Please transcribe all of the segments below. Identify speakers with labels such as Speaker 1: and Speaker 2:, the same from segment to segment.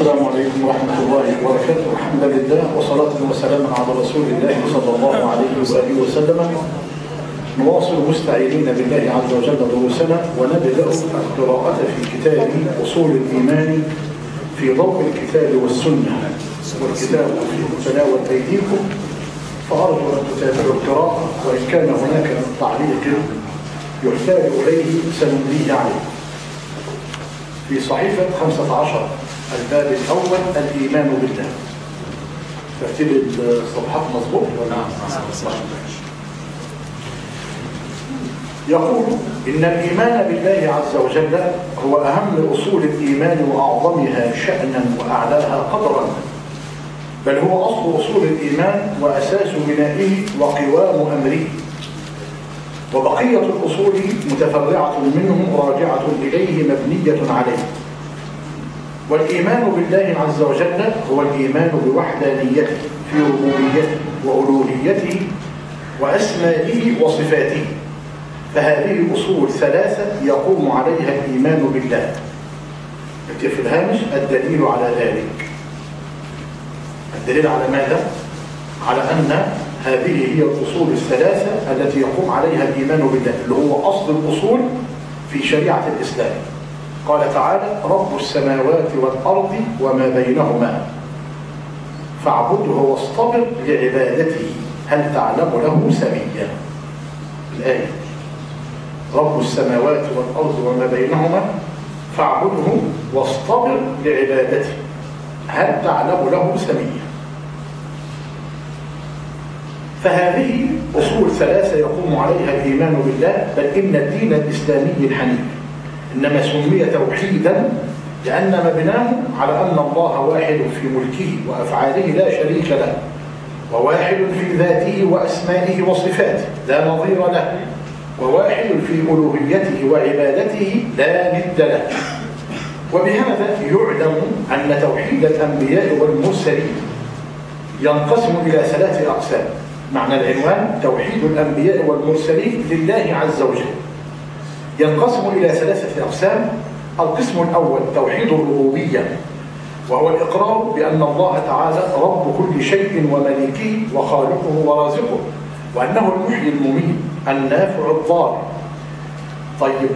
Speaker 1: السلام عليكم ورحمة الله وبركاته الحمد لله وصلاة وسلاما على رسول الله صلى الله عليه وآله وسلم نواصل مستعينين بالله عز وجل دروسنا ونبدأ القراءة في كتاب أصول الإيمان في ضوء الكتاب والسنة والكتاب في متناول أيديكم فأرجو أن تتابعوا القراءة وإن كان هناك تعليق يحتاج إليه سنمليه عليه في صحيفة 15 الباب الأول الإيمان بالله ترتيب الصفحات مظبوط نعم يقول إن الإيمان بالله عز وجل هو أهم أصول الإيمان وأعظمها شأنا وأعلاها قدرا بل هو أصل أصول الإيمان وأساس بنائه وقوام أمره وبقية الأصول متفرعة منه راجعة إليه مبنية عليه والإيمان بالله عز وجل هو الإيمان بوحدانيته في ربوبيته وألوهيته وأسمائه وصفاته فهذه أصول ثلاثة يقوم عليها الإيمان بالله اكتب في الهامش الدليل على ذلك الدليل على ماذا؟ على أن هذه هي الأصول الثلاثة التي يقوم عليها الإيمان بالله اللي هو أصل الأصول في شريعة الإسلام قال تعالى رب السماوات والأرض وما بينهما فاعبده واصطبر لعبادته هل تعلم له سميا الآية رب السماوات والأرض وما بينهما فاعبده واصطبر لعبادته هل تعلم له سميا فهذه أصول ثلاثة يقوم عليها الإيمان بالله بل إن الدين الإسلامي الحنيف إنما سمي توحيدا لأن مبناه على أن الله واحد في ملكه وأفعاله لا شريك له وواحد في ذاته وأسمائه وصفاته لا نظير له وواحد في ألوهيته وعبادته لا ند له وبهذا يعلم أن توحيد الأنبياء والمرسلين ينقسم إلى ثلاث أقسام معنى العنوان توحيد الأنبياء والمرسلين لله عز وجل ينقسم إلى ثلاثة أقسام القسم الأول توحيد الربوبية وهو الإقرار بأن الله تعالى رب كل شيء ومليكه وخالقه ورازقه وأنه المحيي المميت النافع الضار طيب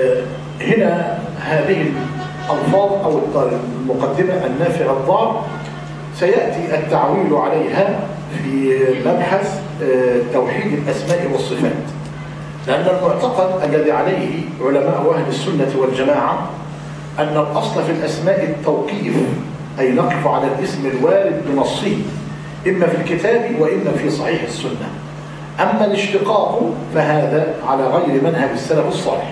Speaker 1: هنا هذه الألفاظ أو المقدمة النافع الضار سيأتي التعويل عليها في مبحث توحيد الأسماء والصفات لأن المعتقد الذي عليه علماء أهل السنة والجماعة أن الأصل في الأسماء التوقيف أي نقف على الاسم الوارد بنصه إما في الكتاب وإما في صحيح السنة أما الاشتقاق فهذا على غير منهج السلف الصالح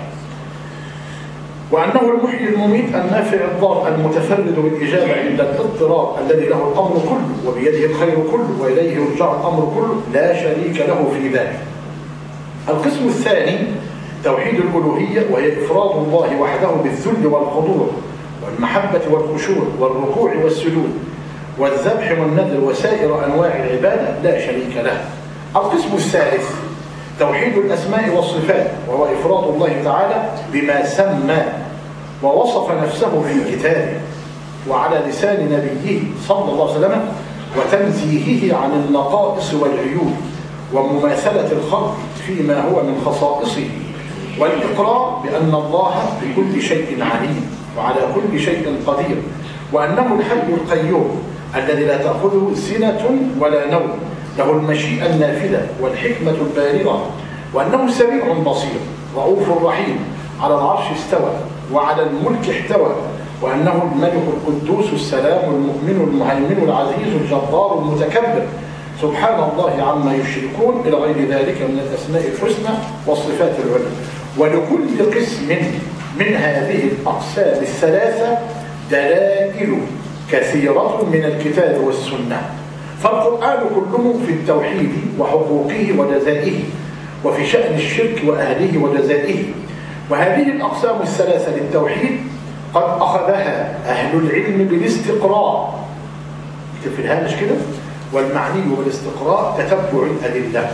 Speaker 1: وأنه المحيي المميت النافع الضار المتفرد بالإجابة عند الاضطرار الذي له الأمر كله وبيده الخير كله وإليه يرجع الأمر كله لا شريك له في ذلك القسم الثاني توحيد الألوهية وهي إفراد الله وحده بالذل والخضوع والمحبة والخشوع والركوع والسجود والذبح والنذر وسائر أنواع العبادة لا شريك له القسم الثالث توحيد الأسماء والصفات وهو إفراد الله تعالى بما سمى ووصف نفسه في كتابه وعلى لسان نبيه صلى الله عليه وسلم وتنزيهه عن النقائص والعيوب ومماثلة الخلق فيما هو من خصائصه والإقرار بأن الله بكل شيء عليم وعلى كل شيء قدير وأنه الحي القيوم الذي لا تأخذه سنة ولا نوم له المشيئة النافذة والحكمة البالغة وأنه سميع بصير رؤوف رحيم على العرش استوى وعلى الملك احتوى وأنه الملك القدوس السلام المؤمن المهيمن العزيز الجبار المتكبر سبحان الله عما يشركون إلى غير ذلك من الأسماء الحسنى والصفات العلى ولكل قسم من هذه الأقسام الثلاثة دلائل كثيرة من الكتاب والسنة فالقرآن كله في التوحيد وحقوقه وجزائه وفي شأن الشرك وأهله وجزائه وهذه الأقسام الثلاثة للتوحيد قد أخذها أهل العلم بالاستقراء في الهامش كده والمعني بالاستقراء تتبع الأدلة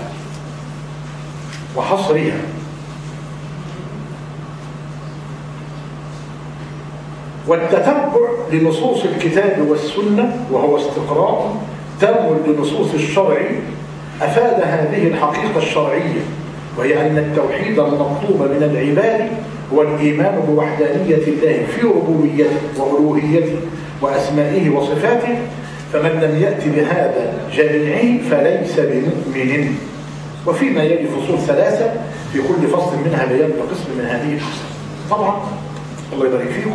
Speaker 1: وحصرها والتتبع لنصوص الكتاب والسنة وهو استقراء تام لنصوص الشرع أفاد هذه الحقيقة الشرعية وهي أن التوحيد المطلوب من العباد هو الإيمان بوحدانية الله في ربوبيته وألوهيته وأسمائه وصفاته فمن لم يأتي بهذا جميعه فليس بمؤمن وفيما يلي فصول ثلاثة في كل فصل منها بيان قسم من هذه الفصول طبعا الله يبارك فيكم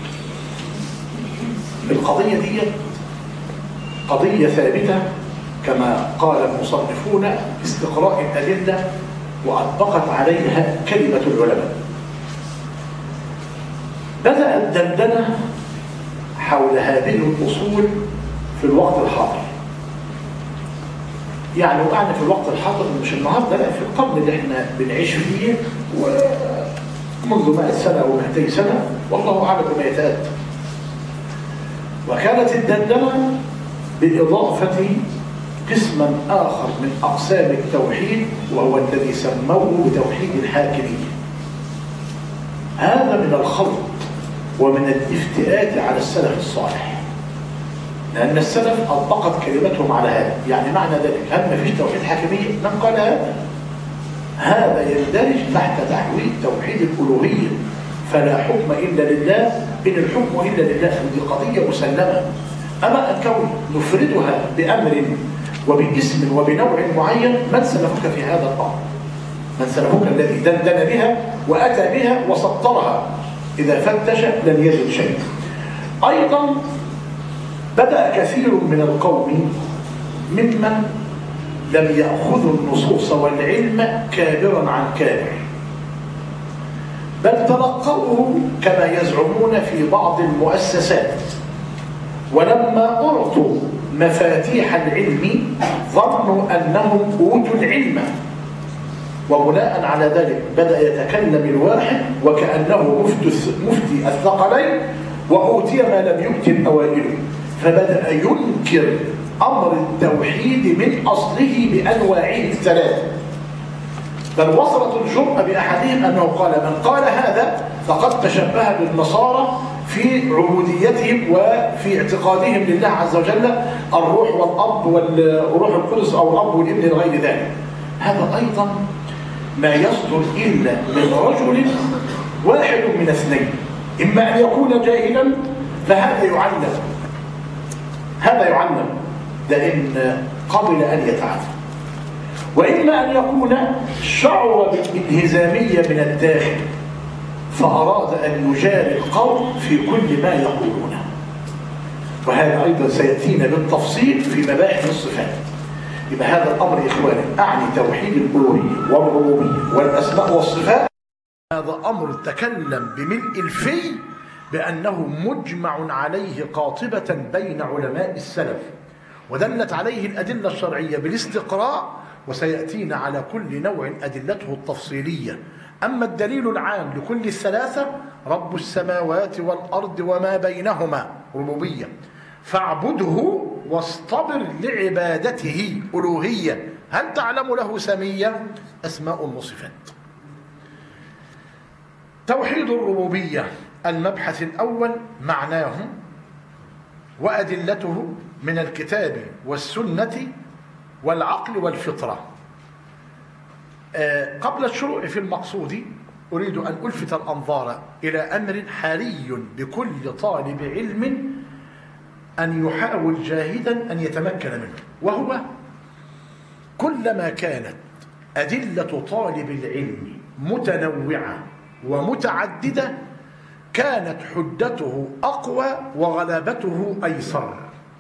Speaker 1: القضية دي قضية ثابتة كما قال المصنفون استقراء الأدلة وأطبقت عليها كلمة العلماء بدأ الدندنة حول هذه الأصول في الوقت الحاضر يعني وقعنا في الوقت الحاضر مش النهاردة لا في القرن اللي احنا بنعيش فيه ومنذ 100 سنة أو 200 سنة والله أعلم بما يتأتى وكانت الدندنة بإضافة قسما آخر من أقسام التوحيد وهو الذي سموه بتوحيد الحاكمية هذا من الخلط ومن الافتئات على السلف الصالح لأن السلف أطبقت كلمتهم على هذا يعني معنى ذلك هل ما فيش توحيد حاكمية؟ من قال هذا؟ هذا يندرج تحت تحويل توحيد الألوهية فلا حكم إلا لله إن الحكم إلا لله دي قضية مسلمة أما أن كون نفردها بأمر وباسم وبنوع معين من سلفك في هذا الأمر من سلفك الذي دندن بها وأتى بها وسطرها إذا فتش لن يجد شيء أيضا بدأ كثير من القوم ممن لم يأخذوا النصوص والعلم كابرا عن كابر بل تلقوه كما يزعمون في بعض المؤسسات ولما أعطوا مفاتيح العلم ظنوا أنهم أوتوا العلم وبناء على ذلك بدأ يتكلم الواحد وكأنه مفتي, مفتي الثقلين وأوتي ما لم يؤت الأوائل فبدأ ينكر أمر التوحيد من أصله بأنواعه الثلاثة بل وصلت الجرأة بأحدهم أنه قال من قال هذا فقد تشبه بالنصارى في عبوديتهم وفي اعتقادهم لله عز وجل الروح والأب والروح القدس أو الأب والابن لغير ذلك هذا أيضا ما يصدر إلا من رجل واحد من اثنين إما أن يكون جاهلا فهذا يعلم هذا يعلم لأن قبل أن يتعلم وإما أن يكون شعر بالانهزامية من الداخل فأراد أن يجاري القوم في كل ما يقولونه وهذا أيضا سيأتينا بالتفصيل في مباحث الصفات يبقى هذا الأمر يا إخواني أعني توحيد الألوهية والربوبية والأسماء والصفات هذا أمر تكلم بملء الفي بأنه مجمع عليه قاطبة بين علماء السلف ودلت عليه الأدلة الشرعية بالاستقراء وسيأتينا على كل نوع أدلته التفصيلية أما الدليل العام لكل الثلاثة رب السماوات والأرض وما بينهما ربوبية فاعبده واصطبر لعبادته ألوهية هل تعلم له سمية أسماء وصفات توحيد الربوبية المبحث الأول معناه وأدلته من الكتاب والسنة والعقل والفطرة قبل الشروع في المقصود أريد أن ألفت الأنظار إلى أمر حري بكل طالب علم أن يحاول جاهدا أن يتمكن منه وهو كلما كانت أدلة طالب العلم متنوعة ومتعددة كانت حجته أقوى وغلبته أيسر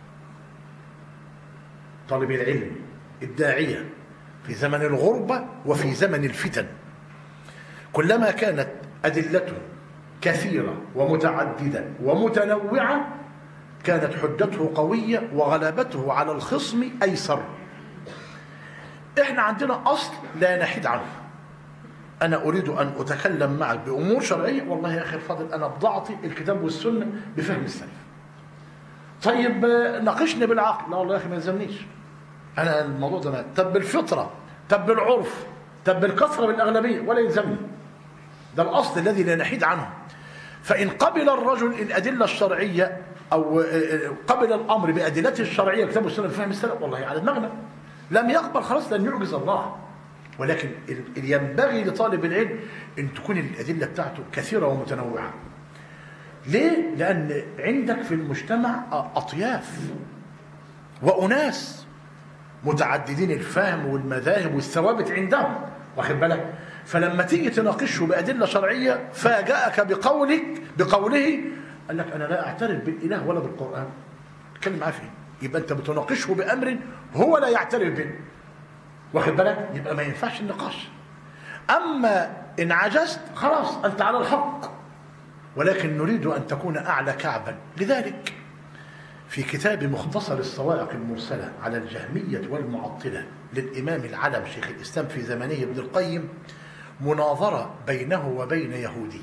Speaker 1: طالب العلم الداعية في زمن الغربة وفي زمن الفتن كلما كانت أدلته كثيرة ومتعددة ومتنوعة كانت حجته قوية وغلبته على الخصم أيسر احنا عندنا أصل لا نحيد عنه أنا أريد أن أتكلم معك بأمور شرعية والله يا أخي الفاضل أنا بضعتي الكتاب والسنة بفهم السلف طيب ناقشني بالعقل لا والله يا أخي ما يلزمنيش أنا الموضوع ده ما طب بالفطرة طب بالعرف طب بالكثرة بالأغلبية ولا يلزمني ده الأصل الذي لا نحيد عنه فإن قبل الرجل الأدلة الشرعية أو قبل الأمر بأدلته الشرعية كتاب السنة بفهم السلف والله على دماغنا لم يقبل خلاص لن يعجز الله ولكن ينبغي لطالب العلم أن تكون الأدلة بتاعته كثيرة ومتنوعة ليه؟ لأن عندك في المجتمع أطياف وأناس متعددين الفهم والمذاهب والثوابت عندهم واخد بالك فلما تيجي تناقشه بأدلة شرعية فاجأك بقولك بقوله قال لك أنا لا أعترف بالإله ولا بالقرآن اتكلم معاه فيه يبقى أنت بتناقشه بأمر هو لا يعترف به واخد بالك يبقى ما ينفعش النقاش أما إن عجزت خلاص أنت على الحق ولكن نريد أن تكون أعلى كعبا لذلك في كتاب مختصر الصواعق المرسلة على الجهمية والمعطلة للإمام العلم شيخ الإسلام في زمنه ابن القيم مناظرة بينه وبين يهودي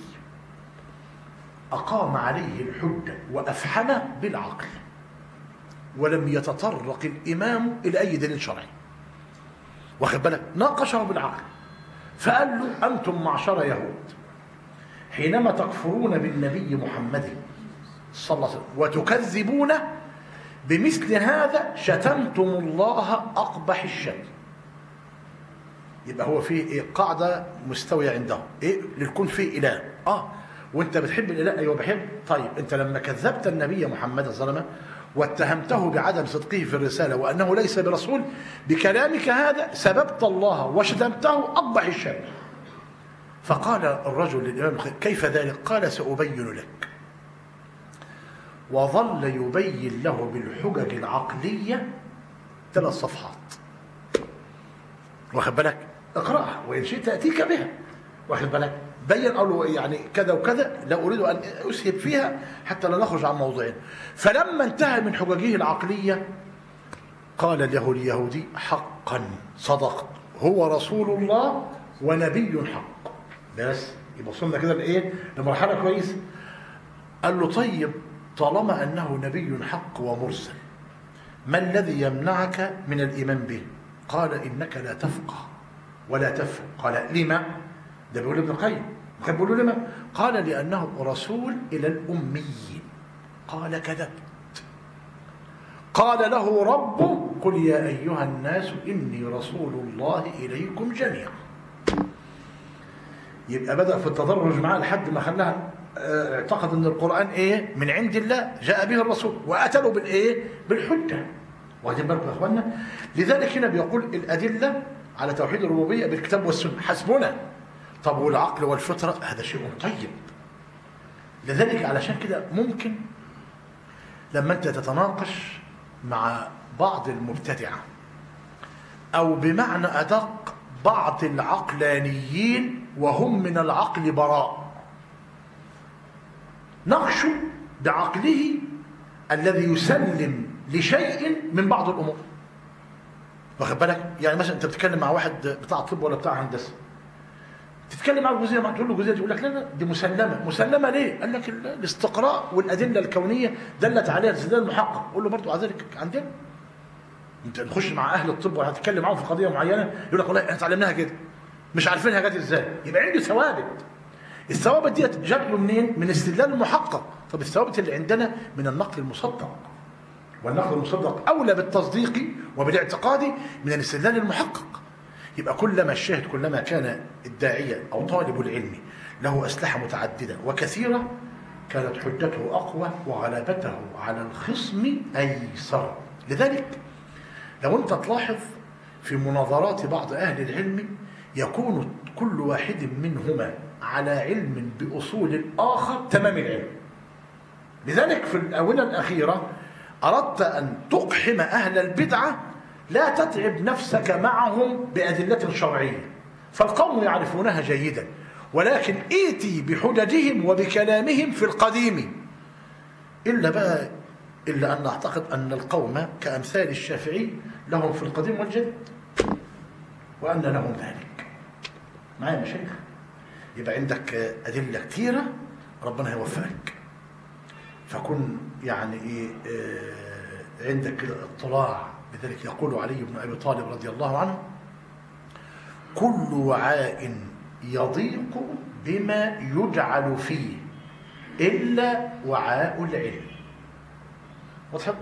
Speaker 1: أقام عليه الحجة وأفحمه بالعقل ولم يتطرق الإمام إلى أي دليل شرعي واخد بالك ناقشه بالعقل فقال له أنتم معشر يهود حينما تكفرون بالنبي محمد صلى الله عليه وسلم وتكذبونه بمثل هذا شتمتم الله أقبح الشتم يبقى هو في إيه قاعدة مستوية عندهم إيه للكون في إله آه وانت بتحب الإله أيوة بحب طيب انت لما كذبت النبي محمد صلى الله عليه وسلم واتهمته بعدم صدقه في الرسالة وأنه ليس برسول بكلامك هذا سببت الله وشتمته أقبح الشتم فقال الرجل للإمام كيف ذلك قال سأبين لك وظل يبين له بالحجج العقلية ثلاث صفحات واخد بالك اقرأها وإن شئت أتيك بها واخد بالك بين قالوا يعني كذا وكذا لا أريد أن أسهب فيها حتى لا نخرج عن موضوعين فلما انتهى من حججه العقلية قال له اليهودي حقا صدقت هو رسول الله ونبي حق بس يبقى وصلنا كده لايه لمرحله كويسه قال له طيب طالما انه نبي حق ومرسل ما الذي يمنعك من الايمان به قال انك لا تفقه ولا تفهم قال لما ده بيقول ابن القيم كان بيقول له لما قال لانه رسول الى الاميين قال كذبت قال له رب قل يا ايها الناس اني رسول الله اليكم جميعا يبقى بدأ في التدرج معاه لحد ما خلاها اعتقد ان القرآن ايه من عند الله جاء به الرسول وأتلوا بالايه بالحجة واخدين بالكم يا اخوانا لذلك هنا بيقول الأدلة على توحيد الربوبية بالكتاب والسنة حسبنا طب والعقل والفطرة هذا شيء طيب لذلك علشان كده ممكن لما انت تتناقش مع بعض المبتدعة او بمعنى ادق بعض العقلانيين وهم من العقل براء نقش بعقله الذي يسلم لشيء من بعض الامور واخد بالك يعني مثلا انت بتتكلم مع واحد بتاع طب ولا بتاع هندسه تتكلم معاه جزئيه ما تقول له جزئيه يقول لك لا لا دي مسلمه مسلمه ليه قال لك الاستقراء والادله الكونيه دلت عليها الاستدلال المحقق قول له برضه على ذلك عندنا انت نخش مع اهل الطب وهتتكلم معاهم في قضيه معينه يقول لك والله احنا اتعلمناها كده مش عارفينها جت ازاي يبقى عنده ثوابت الثوابت ديت جات له منين من استدلال المحقق طب الثوابت اللي عندنا من النقل المصدق والنقل المصدق اولى بالتصديق وبالاعتقاد من الاستدلال المحقق يبقى كلما الشاهد كلما كان الداعيه او طالب العلم له اسلحه متعدده وكثيره كانت حجته اقوى وغلبته على الخصم ايسر لذلك لو انت تلاحظ في مناظرات بعض اهل العلم يكون كل واحد منهما على علم باصول الاخر تمام العلم لذلك في الاونه الاخيره اردت ان تقحم اهل البدعه لا تتعب نفسك معهم بادله شرعيه فالقوم يعرفونها جيدا ولكن ائتي بحججهم وبكلامهم في القديم الا بقى الا ان اعتقد ان القوم كامثال الشافعي لهم في القديم والجديد وان لهم ذلك معايا يا مشايخ يبقى عندك ادله كثيره ربنا يوفقك فكن يعني ايه آه عندك كده اطلاع لذلك يقول علي بن ابي طالب رضي الله عنه كل وعاء يضيق بما يجعل فيه إلا وعاء العلم وضحت؟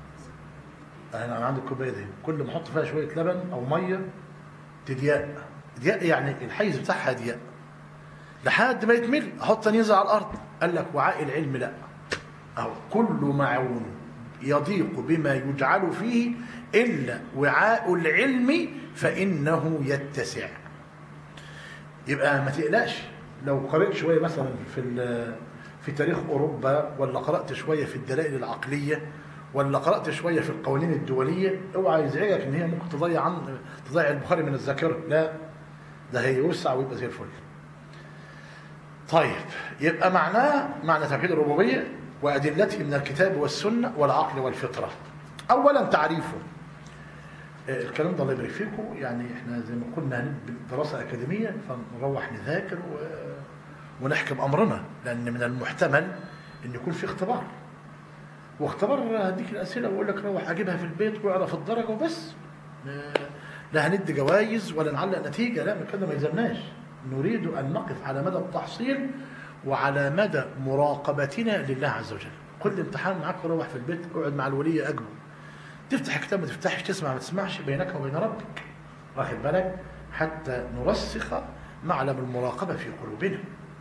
Speaker 1: أنا أنا عندي الكوباية دي كل ما أحط فيها شوية لبن أو مية تضيق ضيق يعني الحيز بتاعها ضيق لحد ما يتمل أحط ينزل على الأرض قال لك وعاء العلم لا أو كل معون يضيق بما يجعل فيه إلا وعاء العلم فإنه يتسع يبقى ما تقلقش لو قرأت شوية مثلا في ال- في تاريخ أوروبا ولا قرأت شوية في الدلائل العقلية ولا قرأت شوية في القوانين الدولية اوعى يزعجك ان هي ممكن تضيع عن تضيع البخاري من الذاكرة لا ده هيوسع ويبقى زي الفل طيب يبقى معناه معنى توحيد الربوبية وأدلته من الكتاب والسنة والعقل والفطرة أولا تعريفه آه، الكلام ده الله يبارك فيكم يعني احنا زي ما قلنا هنبدأ دراسة أكاديمية فنروح نذاكر و... ونحكم أمرنا لأن من المحتمل أن يكون في اختبار واختبار هديك الأسئلة وأقول لك روح أجيبها في البيت واعرف الدرجة وبس آه، لا هندي جوائز ولا نعلق نتيجة لا كده ما يلزمناش نريد أن نقف على مدى التحصيل وعلى مدى مراقبتنا لله عز وجل كل امتحان معاك روح في البيت اقعد مع الولي أجمل تفتح كتاب ما تفتحش تسمع ما تسمعش بينك وبين ربك واخد بالك حتى نرسخ معلم المراقبة في قلوبنا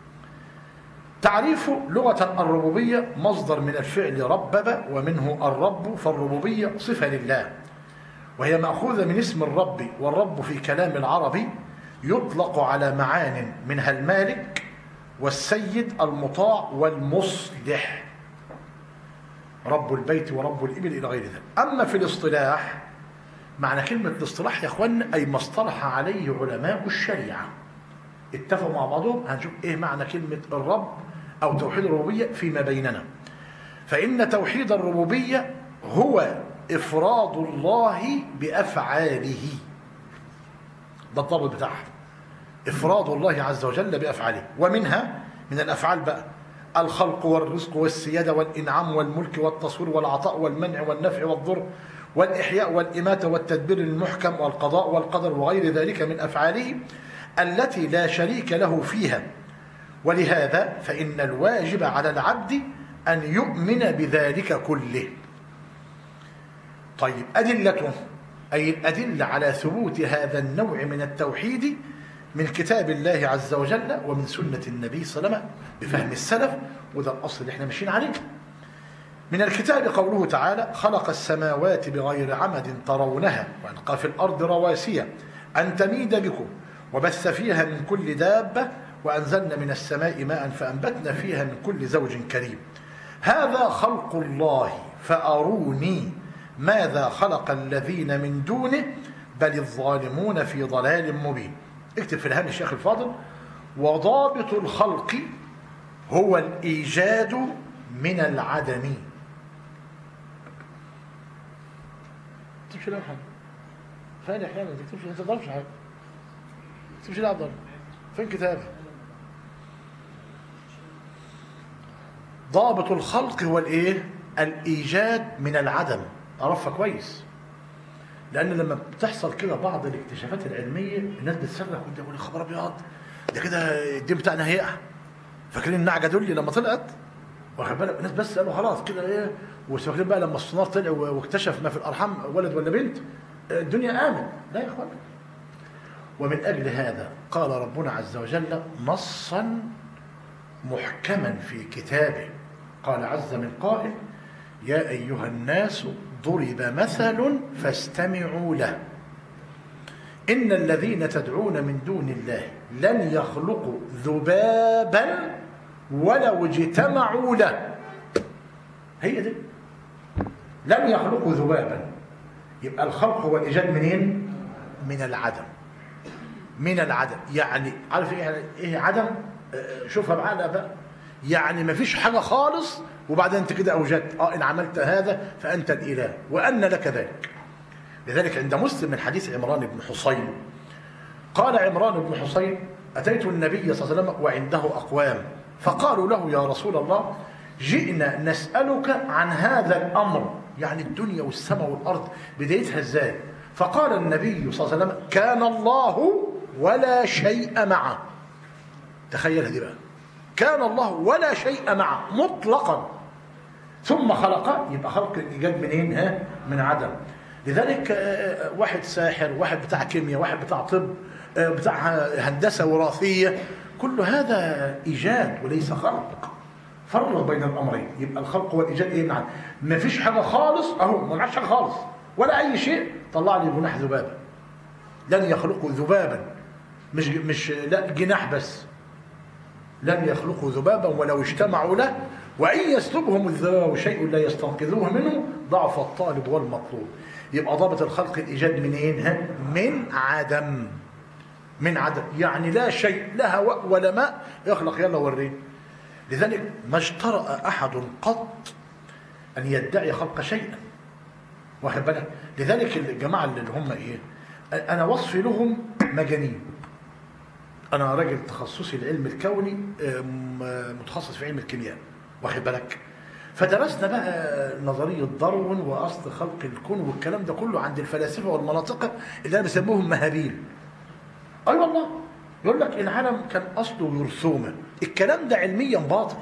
Speaker 1: تعريف لغة الربوبية مصدر من الفعل ربب ومنه الرب فالربوبية صفة لله وهي مأخوذة من اسم الرب والرب في كلام العربي يطلق على معان منها المالك والسيد المطاع والمصلح رب البيت ورب الإبل إلى غير ذلك أما في الاصطلاح معنى كلمة الاصطلاح يا أخوان أي ما اصطلح عليه علماء الشريعة اتفقوا مع بعضهم هنشوف إيه معنى كلمة الرب أو توحيد الربوبية فيما بيننا فإن توحيد الربوبية هو إفراد الله بأفعاله ده الضابط بتاعها إفراد الله عز وجل بأفعاله ومنها من الأفعال بقى الخلق والرزق والسيادة والإنعام والملك والتصوير والعطاء والمنع والنفع والضر والإحياء والإماتة والتدبير المحكم والقضاء والقدر وغير ذلك من أفعاله التي لا شريك له فيها ولهذا فإن الواجب على العبد أن يؤمن بذلك كله طيب أدلته أي الأدلة على ثبوت هذا النوع من التوحيد من كتاب الله عز وجل ومن سنة النبي صلى الله عليه وسلم بفهم السلف وده الأصل اللي احنا ماشيين عليه من الكتاب قوله تعالى خلق السماوات بغير عمد ترونها وألقى في الأرض رواسي أن تميد بكم وبث فيها من كل دابة وأنزلنا من السماء ماء فأنبتنا فيها من كل زوج كريم هذا خلق الله فأروني ماذا خلق الذين من دونه بل الظالمون في ضلال مبين اكتب في الهامش الشيخ الفاضل وضابط الخلق هو الإيجاد من العدم تكتبش لا حاجة فاني احيانا تكتبش انت تضربش حاجة تكتبش لا ضرب فين كتابه ضابط الخلق هو الايه الايجاد من العدم اعرفها كويس لان لما بتحصل كده بعض الاكتشافات العلميه الناس بتصرخ وانت يقول يا خبر ابيض ده كده الدين بتاعنا هيقع فاكرين النعجه دولي لما طلعت واخد بالك الناس بس قالوا خلاص كده ايه وفاكرين بقى لما السونار طلع واكتشف ما في الارحام ولد ولا بنت الدنيا امن لا يا اخوان ومن اجل هذا قال ربنا عز وجل نصا محكما في كتابه قال عز من قائل يا ايها الناس ضرب مثل فاستمعوا له ان الذين تدعون من دون الله لن يخلقوا ذبابا ولو اجتمعوا له هي دي لم يخلقوا ذبابا يبقى الخلق هو الايجاد منين من العدم من العدم يعني عارف ايه ايه عدم آه، شوفها بعقلها بقى يعني ما فيش حاجه خالص وبعدين انت كده اوجدت اه ان عملت هذا فانت الاله وان لك ذلك لذلك عند مسلم من حديث عمران بن حصين قال عمران بن حصين اتيت النبي صلى الله عليه وسلم وعنده اقوام فقالوا له يا رسول الله جئنا نسالك عن هذا الامر يعني الدنيا والسماء والارض بدايتها ازاي فقال النبي صلى الله عليه وسلم كان الله ولا شيء معه تخيل دي بقى كان الله ولا شيء معه مطلقا ثم خلق يبقى خلق الإيجاد منين ها من عدم لذلك آه، واحد ساحر واحد بتاع كيمياء واحد بتاع طب آه، بتاع هندسة وراثية كل هذا إيجاد وليس خلق فرق بين الأمرين يبقى الخلق والإيجاد إيه من عدم ما فيش حاجة خالص أهو ما معش حاجة خالص ولا أي شيء طلع لي جناح ذبابة لن يخلقوا ذبابا مش مش لا جناح بس لن يخلقوا ذبابا ولو اجتمعوا له وإن يسلبهم الذباب شيء لا يستنقذوه منه ضعف الطالب والمطلوب يبقى ضابط الخلق الإيجاد منين ها؟ من عدم من عدم يعني لا شيء لا هواء ولا ماء يخلق يلا وريني لذلك ما اجترأ أحد قط أن يدعي خلق شيئا واخد بالك لذلك الجماعة اللي هم إيه أنا وصفي لهم مجانين أنا راجل تخصصي العلم الكوني آم، متخصص في علم الكيمياء واخد بالك فدرسنا بقى نظرية داروين وأصل خلق الكون والكلام ده كله عند الفلاسفة والمناطق اللي أنا بسموهم مهابيل أي أيوة والله يقول لك العالم كان أصله جرثومة الكلام ده علميا باطل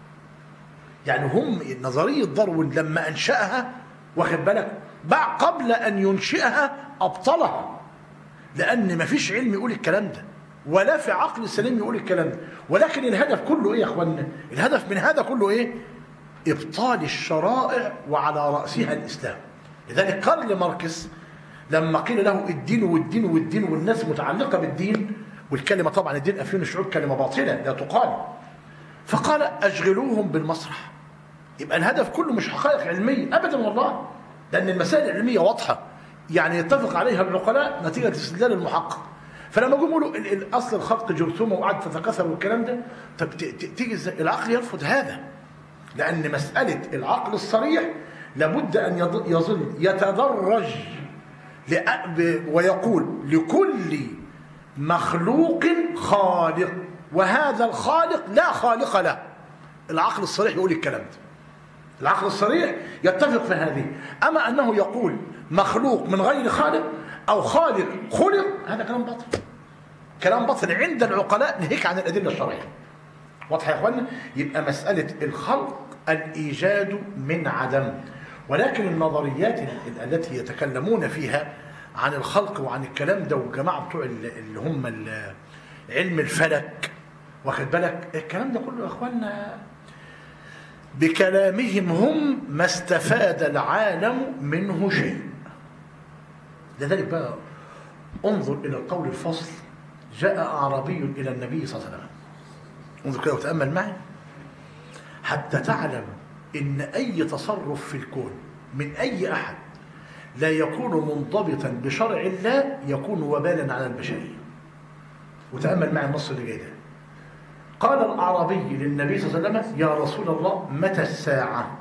Speaker 1: يعني هم نظرية داروين لما أنشأها واخد بالك بعد قبل أن ينشئها أبطلها لأن مفيش علم يقول الكلام ده ولا في عقل سليم يقول الكلام ده ولكن الهدف كله إيه يا أخوانا الهدف من هذا كله إيه إبطال الشرائع وعلى رأسها الإسلام لذلك كارل ماركس لما قيل له الدين والدين والدين والناس متعلقة بالدين والكلمة طبعا الدين أفيون الشعوب كلمة باطلة لا تقال فقال أشغلوهم بالمسرح يبقى الهدف كله مش حقائق علمية أبدا والله لأن المسائل العلمية واضحة يعني يتفق عليها العقلاء نتيجة استدلال المحقق فلما جم يقولوا ال- ال- اصل الخلق جرثومه وقعد تتكاثر والكلام ده طب ت- ت- تيجي ازاي العقل يرفض هذا لان مساله العقل الصريح لابد ان يض- يظل يتدرج لأ- ب- ويقول لكل مخلوق خالق وهذا الخالق لا خالق له العقل الصريح يقول الكلام ده العقل الصريح يتفق في هذه أما أنه يقول مخلوق من غير خالق أو خالق خلق هذا كلام باطل كلام باطل عند العقلاء نهيك عن الأدلة الشرعية واضح يا اخوانا يبقى مسألة الخلق الإيجاد من عدم ولكن النظريات ال- التي يتكلمون فيها عن الخلق وعن الكلام ده والجماعة بتوع ال- اللي هم ال- علم الفلك واخد بالك الكلام ده كله يا اخوانا بكلامهم هم ما استفاد العالم منه شيء لذلك بقى انظر إلى القول الفصل جاء أعرابي إلى النبي صلى الله عليه وسلم انظر كده وتأمل معي حتى تعلم إن أي تصرف في الكون من أي أحد لا يكون منضبطا بشرع الله يكون وبالا على البشرية وتأمل معي النص اللي جاي ده قال الأعرابي للنبي صلى الله عليه وسلم يا رسول الله متى الساعة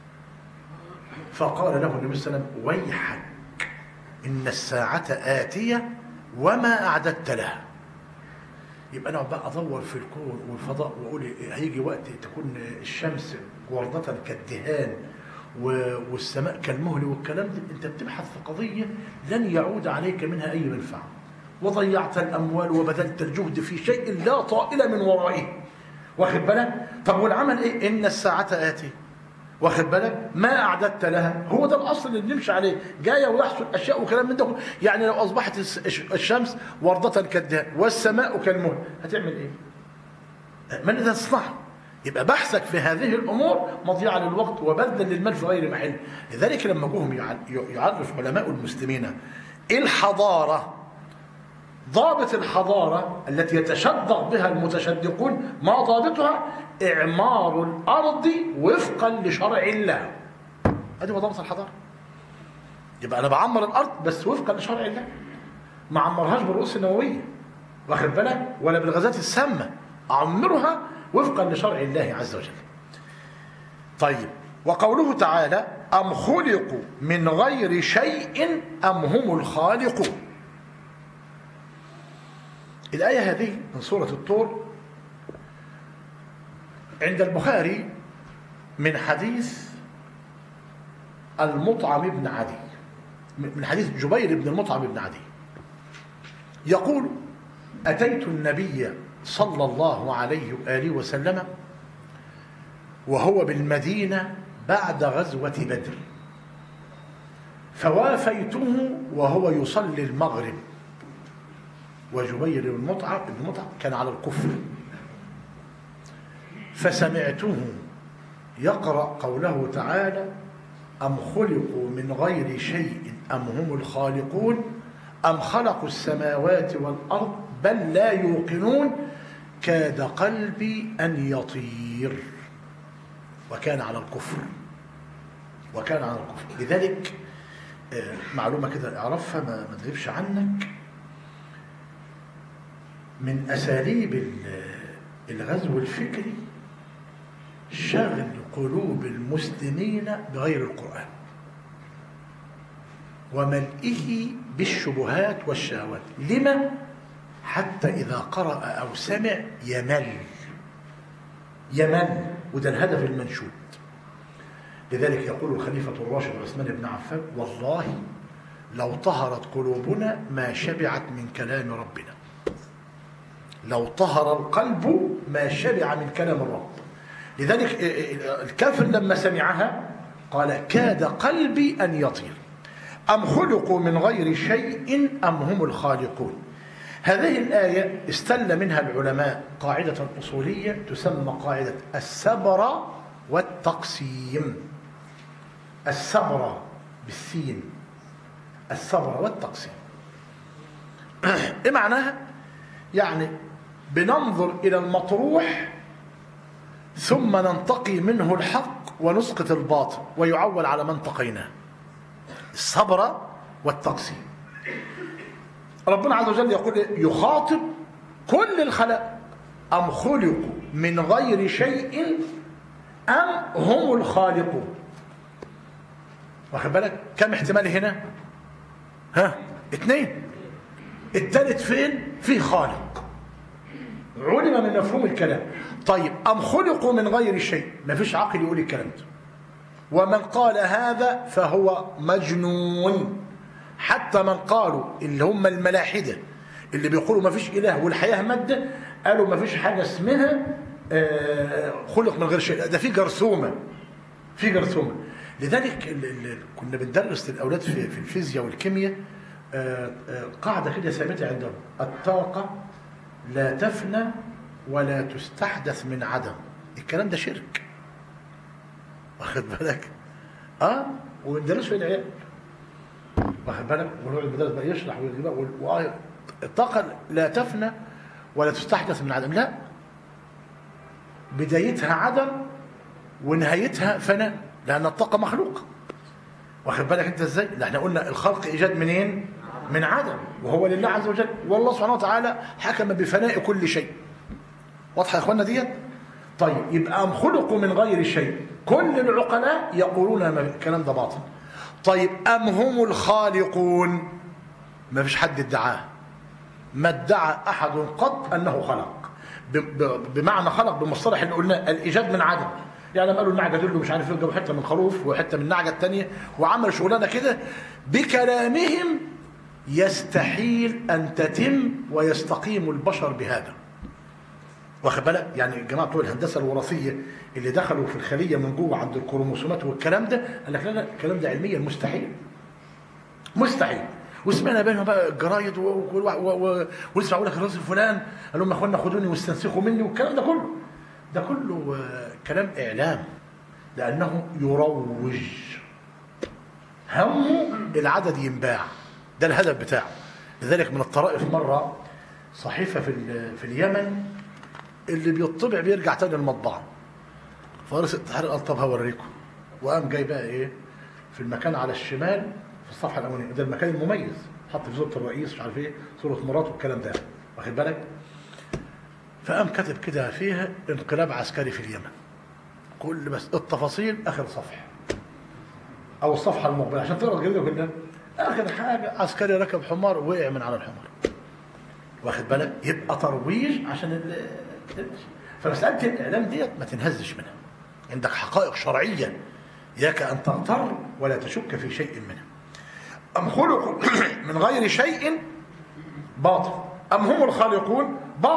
Speaker 1: فقال له النبي صلى الله عليه وسلم ويحك إن الساعة آتية وما أعددت لها يبقى أنا بقى أدور في الكون والفضاء وأقول هيجي وقت تكون الشمس وردة كالدهان و- والسماء كالمهل والكلام ده أنت بتبحث في قضية لن يعود عليك منها أي منفعة وضيعت الأموال وبذلت الجهد في شيء لا طائل من ورائه واخد بالك طب والعمل إيه إن الساعة آتية واخد بالك ما اعددت لها هو ده الاصل اللي بنمشي عليه جايه ويحصل اشياء وكلام من ده كله. يعني لو اصبحت الس- الش- الشمس ورده كالدهان والسماء كالمهل هتعمل ايه من اذا تصنعه يبقى بحثك في هذه الامور مضيعه للوقت وبذلا للمال في غير محل لذلك لما جوهم يع- يعرف علماء المسلمين الحضاره ضابط الحضارة التي يتشدق بها المتشدقون ما ضابطها إعمار الأرض وفقا لشرع الله هذه هو ضابط الحضارة يبقى أنا بعمر الأرض بس وفقا لشرع الله ما عمرهاش بالرؤوس النووية واخد بالك ولا بالغازات السامة أعمرها وفقا لشرع الله عز وجل طيب وقوله تعالى أم خلقوا من غير شيء أم هم الخالقون الآية هذه من سورة الطور عند البخاري من حديث المطعم بن عدي من حديث جبير بن المطعم بن عدي يقول أتيت النبي صلى الله عليه وآله وسلم وهو بالمدينة بعد غزوة بدر فوافيته وهو يصلي المغرب وجبير بن مطعم بن مطعم كان على الكفر فسمعته يقرأ قوله تعالى أم خلقوا من غير شيء أم هم الخالقون أم خلقوا السماوات والأرض بل لا يوقنون كاد قلبي أن يطير وكان على الكفر وكان على الكفر لذلك آه، معلومة كده اعرفها ما ما تغيبش عنك من أساليب ال- الغزو الفكري شغل قلوب المسلمين بغير القرآن وملئه بالشبهات والشهوات لما حتى إذا قرأ أو سمع يمل يمل وده الهدف المنشود لذلك يقول الخليفة الراشد عثمان بن عفان والله لو طهرت قلوبنا ما شبعت من كلام ربنا لو طهر القلب ما شبع من كلام الرب لذلك الكافر لما سمعها قال كاد قلبي أن يطير أم خلقوا من غير شيء أم هم الخالقون هذه الآية استل منها العلماء قاعدة أصولية تسمى قاعدة السبر والتقسيم السبر بالسين السبر والتقسيم ايه معناها يعني بننظر الى المطروح ثم ننتقي منه الحق ونسقط الباطل ويعول على ما انتقيناه الصبر والتقسيم ربنا عز وجل يقول يخاطب كل الخلق أم خلقوا من غير شيء أم هم الخالقون واخد بالك كم احتمال هنا ها اتنين التالت فين في خالق علم من مفهوم الكلام طيب أم خلقوا من غير شيء ما فيش عقل يقول الكلام ده ومن قال هذا فهو مجنون حتى من قالوا اللي هم الملاحدة اللي بيقولوا ما فيش إله والحياة مادة قالوا ما فيش حاجة اسمها آه، خلق من غير شيء ده في جرثومة في جرثومة لذلك ال- ال- كنا بندرس للأولاد في, في الفيزياء والكيمياء آه، آه، قاعدة كده ثابتة عندهم الطاقة لا تفنى ولا تستحدث من عدم الكلام ده شرك واخد بالك اه وندرسه العيال واخد بالك ونوع المدرس بقى يشرح ويجيب وال- وآه، الطاقة لا تفنى ولا تستحدث من عدم لا بدايتها عدم ونهايتها فناء لأن الطاقة مخلوقة واخد بالك انت ازاي؟ ده احنا قلنا الخلق ايجاد منين؟ من عدم وهو لله عز وجل والله سبحانه وتعالى حكم بفناء كل شيء واضحه يا اخوانا ديت؟ طيب يبقى ام خلقوا من غير شيء كل العقلاء يقولون ما الكلام ده باطل طيب ام هم الخالقون ما فيش حد ادعاه ما ادعى احد قط انه خلق ب- ب- بمعنى خلق بالمصطلح اللي قلناه الايجاد من عدم يعني لما قالوا النعجه دول مش عارف ايه جابوا حته من خروف وحته من النعجه الثانيه وعملوا شغلانه كده بكلامهم يستحيل ان تتم ويستقيم البشر بهذا واخد بالك يعني الجماعه بتوع الهندسه الوراثيه اللي دخلوا في الخليه من جوه عند الكروموسومات والكلام ده قال لك لا لا الكلام ده علميا مستحيل مستحيل وسمعنا بينهم بقى الجرايد و- و- و- و- ولسه اقول لك الرئيس فلان قال لهم يا اخوانا خدوني واستنسخوا مني والكلام ده كله ده كله آه، كلام اعلام لانه يروج همه العدد ينباع ده الهدف بتاعه لذلك من الطرائف مره صحيفه في ال- في اليمن اللي بيطبع بيرجع تاني المطبعه فارس التحرير قال طب هوريكم وقام جاي بقى ايه في المكان على الشمال في الصفحه الاولانيه ده المكان المميز حط في صوره الرئيس مش عارف ايه صوره مراته والكلام ده واخد بالك فقام كاتب كده فيها انقلاب عسكري في اليمن كل بس التفاصيل اخر صفحه او الصفحه المقبله عشان تقرا الجريده كلها اخر حاجه عسكري ركب حمار وقع من على الحمار واخد بالك يبقى ترويج عشان ال فمساله الاعلام ديت ما تنهزش منها عندك حقائق شرعيه اياك ان تغتر ولا تشك في شيء منها ام خلقوا من غير شيء باطل ام هم الخالقون باطل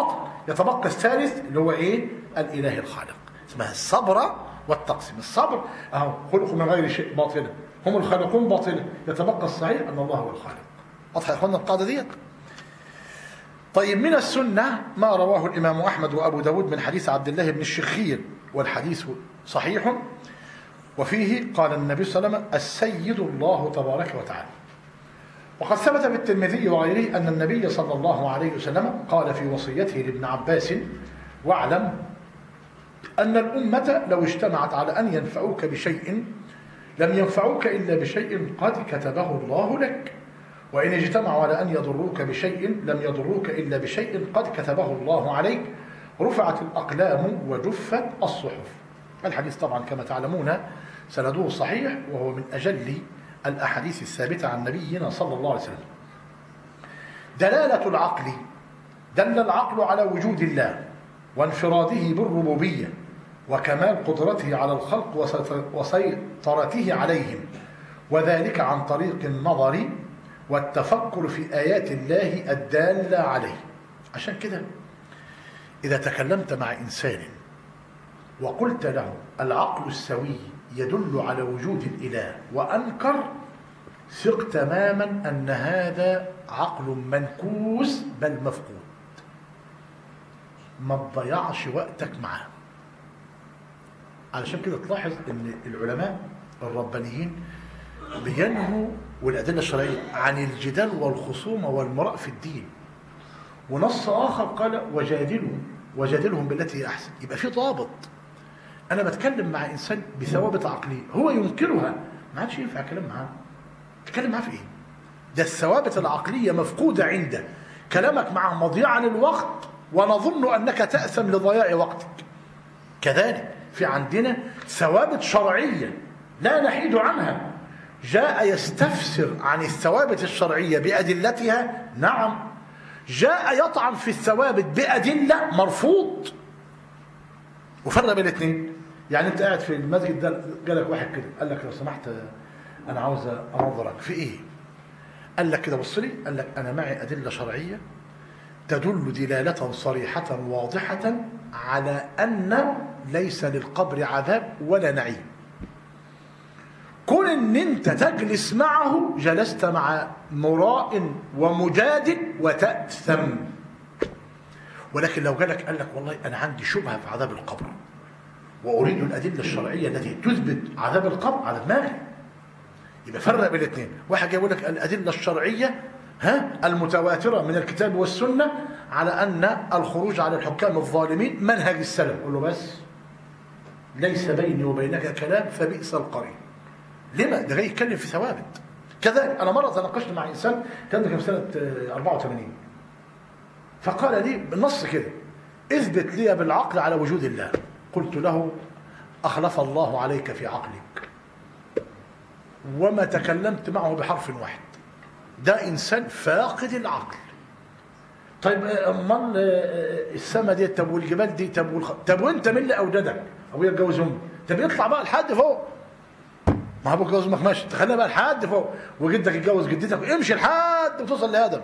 Speaker 1: يتبقى الثالث اللي هو ايه الاله الخالق اسمها الصبر والتقسيم الصبر اهو خلقوا من غير شيء باطلا هم الخالقون باطلا يتبقى الصحيح ان الله هو الخالق واضح يا اخوانا القاعده ديت طيب من السنة ما رواه الإمام أحمد وأبو داود من حديث عبد الله بن الشخير والحديث صحيح وفيه قال النبي صلى الله عليه وسلم السيد الله تبارك وتعالى وقد ثبت بالترمذي وغيره أن النبي صلى الله عليه وسلم قال في وصيته لابن عباس واعلم أن الأمة لو اجتمعت على أن ينفعوك بشيء لم ينفعوك إلا بشيء قد كتبه الله لك وإن اجتمعوا على أن يضروك بشيء لم يضروك إلا بشيء قد كتبه الله عليك رفعت الأقلام وجفت الصحف الحديث طبعا كما تعلمون سنده صحيح وهو من أجل الأحاديث الثابتة عن نبينا صلى الله عليه وسلم دلالة العقل دل العقل على وجود الله وانفراده بالربوبية وكمال قدرته على الخلق وسيطرته عليهم وذلك عن طريق النظر والتفكر في آيات الله الدالة عليه عشان كده إذا تكلمت مع إنسان وقلت له العقل السوي يدل على وجود الإله وأنكر ثق تماما أن هذا عقل منكوس بل مفقود ما تضيعش وقتك معاه علشان كده تلاحظ ان العلماء الربانيين بينهوا والأدلة الشرعية عن الجدال والخصومة والمراء في الدين ونص آخر قال وجادلهم وجادلهم بالتي هي أحسن يبقى في ضابط أنا بتكلم مع إنسان بثوابت عقلية هو ينكرها ما عادش ينفع كلام معاه تتكلم معاه في إيه ده الثوابت العقلية مفقودة عنده كلامك معه مضيعا للوقت ونظن أنك تأثم لضياع وقتك كذلك في عندنا ثوابت شرعية لا نحيد عنها جاء يستفسر عن الثوابت الشرعية بأدلتها نعم جاء يطعن في الثوابت بأدلة مرفوض وفرق بين الاثنين يعني انت قاعد في المسجد ده جالك واحد كده قال لك لو سمحت انا عاوز انظرك في ايه قال لك كده بص لي قال لك انا معي ادله شرعيه تدل دلاله صريحه واضحه على ان ليس للقبر عذاب ولا نعيم كون ان انت تجلس معه جلست مع مراء ومجادل وتأثم ولكن لو جالك قال لك والله انا عندي شبهه في عذاب القبر واريد الادله الشرعيه التي تثبت عذاب القبر على دماغي يبقى فرق بين الاثنين واحد يقول لك الادله الشرعيه ها المتواتره من الكتاب والسنه على ان الخروج على الحكام الظالمين منهج السلف قول له بس ليس بيني وبينك كلام فبئس القرين لما ده جاي يتكلم في ثوابت كذلك انا مره تناقشت مع انسان كان ده كان في سنه 84 فقال لي بالنص كده اثبت لي بالعقل على وجود الله قلت له اخلف الله عليك في عقلك وما تكلمت معه بحرف واحد ده انسان فاقد العقل طيب امال السما دي طب والجبال دي طب والخ... طب وانت مين اللي اوجدك ابويا اتجوز امي طب يطلع بقى لحد فوق ما ابوك اتجوز امك ماشي تخليها بقى لحد فوق وجدك اتجوز جدتك امشي لحد وتوصل لادم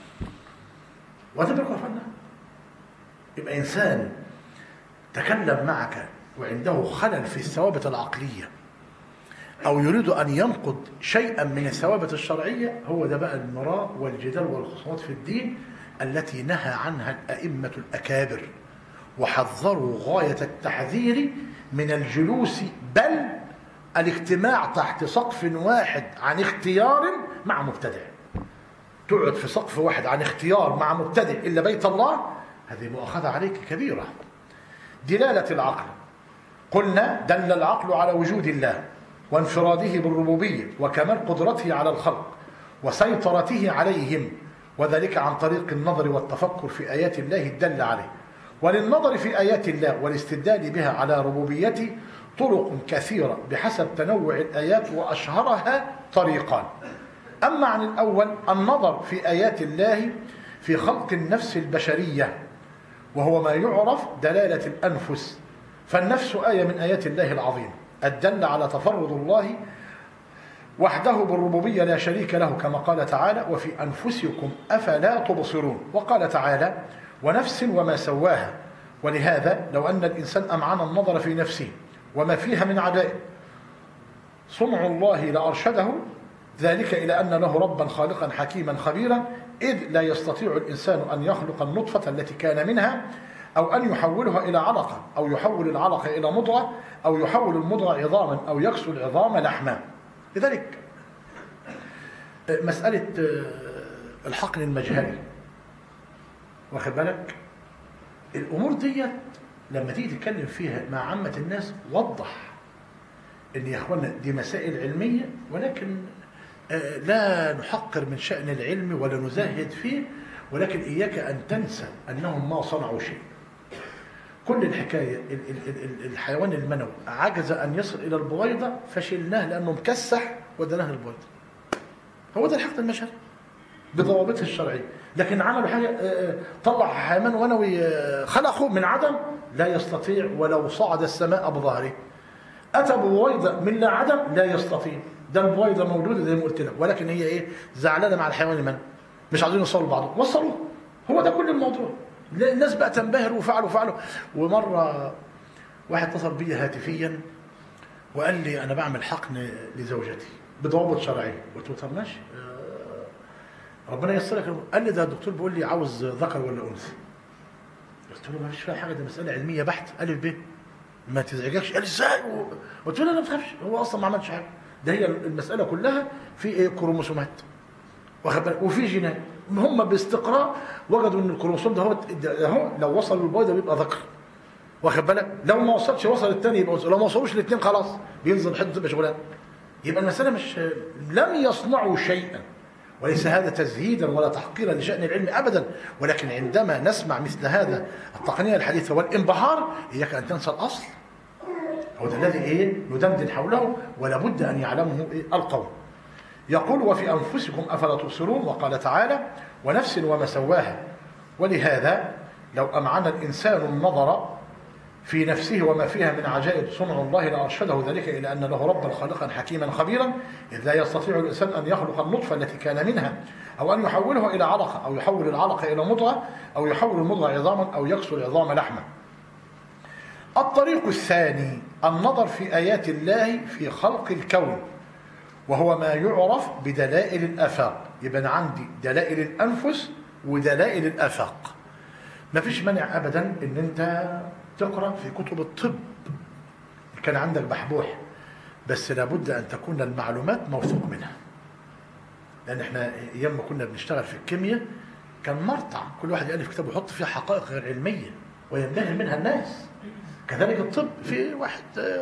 Speaker 1: وتبرك وفنا يبقى انسان تكلم معك وعنده خلل في الثوابت العقليه او يريد ان ينقض شيئا من الثوابت الشرعيه هو ده بقى المراء والجدال والخصومات في الدين التي نهى عنها الائمه الاكابر وحذروا غايه التحذير من الجلوس بل الاجتماع تحت سقف واحد عن اختيار مع مبتدع تقعد في سقف واحد عن اختيار مع مبتدع إلا بيت الله هذه مؤاخذة عليك كبيرة دلالة العقل قلنا دل العقل على وجود الله وانفراده بالربوبية وكمال قدرته على الخلق وسيطرته عليهم وذلك عن طريق النظر والتفكر في آيات الله الدل عليه وللنظر في آيات الله والاستدلال بها على ربوبيته طرق كثيرة بحسب تنوع الآيات وأشهرها طريقان أما عن الأول النظر في آيات الله في خلق النفس البشرية وهو ما يعرف دلالة الأنفس فالنفس آية من آيات الله العظيم الدل على تفرد الله وحده بالربوبية لا شريك له كما قال تعالى وفي أنفسكم أفلا تبصرون وقال تعالى ونفس وما سواها ولهذا لو أن الإنسان أمعن النظر في نفسه وما فيها من عدائم صنع الله لأرشده ذلك إلى أن له ربا خالقا حكيما خبيرا إذ لا يستطيع الإنسان أن يخلق النطفة التي كان منها أو أن يحولها إلى علقة أو يحول العلقة إلى مضغة أو يحول المضغة عظاما أو يكسو العظام لحما لذلك مسألة الحقن المجهري واخد بالك الأمور ديت لما تيجي تتكلم فيها مع عامة الناس وضح ان يا اخوانا دي مسائل علمية ولكن لا نحقر من شأن العلم ولا نزهد فيه ولكن إياك أن تنسى أنهم ما صنعوا شيء كل الحكاية الحيوان المنوي عجز أن يصل إلى البويضة فشلناه لأنه مكسح ودناه البويضة هو ده الحقد المشهري بضوابطه الشرعية لكن عملوا حاجة طلع حيوان منوي خلقه من عدم لا يستطيع ولو صعد السماء بظهره أتى ببويضة من لا عدم لا يستطيع ده البويضة موجودة زي ما قلت لك ولكن هي إيه زعلانة مع الحيوان المنوي مش عايزين يوصلوا لبعض وصلوه هو ده كل الموضوع الناس بقى تنبهر وفعلوا وفعلوا ومرة واحد اتصل بي هاتفيا وقال لي أنا بعمل حقن لزوجتي بضوابط شرعية قلت له طب ماشي ربنا ييسرك قال لي ده الدكتور بيقول لي عاوز ذكر ولا أنثى قلت له ما فيش فيها حاجة دي مسألة علمية بحت ألف ب ما تزعجكش قال ازاي قلت له لا ما تخافش هو أصلا ما عملش حاجة ده هي المسألة كلها في ايه كروموسومات واخد بالك وفي جينات هم باستقراء وجدوا ان الكروموسوم ده هو اهو لو وصل للبويضه بيبقى ذكر واخد بالك لو ما وصلش وصل الثاني يبقى وصل. لو ما وصلوش الاثنين خلاص بينزل حته تبقى شغلانه يبقى المساله مش لم يصنعوا شيئا وليس هذا تزهيدا ولا تحقيرا لشان العلم ابدا ولكن عندما نسمع مثل هذا التقنيه الحديثه والانبهار اياك ان تنسى الاصل هو ده الذي ايه ندندن حوله ولا بد ان يعلمه إيه القوم يقول وفي أنفسكم أفلا تبصرون وقال تعالى ونفس وما سواها ولهذا لو أمعن الإنسان النظر في نفسه وما فيها من عجائب صنع الله لأرشده ذلك إلى أن له ربا خالقا حكيما خبيرا إذ لا يستطيع الإنسان أن يخلق النطفة التي كان منها أو أن يحولها إلى علقة أو يحول العلقة إلى مضغة أو يحول المضغة عظاما أو يكسو العظام لحما الطريق الثاني النظر في آيات الله في خلق الكون وهو ما يعرف بدلائل الآفاق يبقى أنا عندي دلائل الأنفس ودلائل الآفاق ما فيش مانع أبدا أن أنت تقرأ في كتب الطب كان عندك بحبوح بس لابد أن تكون المعلومات موثوق منها لأن احنا أيام ما كنا بنشتغل في الكيمياء كان مرتع كل واحد يألف كتاب ويحط فيه حقائق غير علمية وينبهر منها الناس كذلك الطب في واحد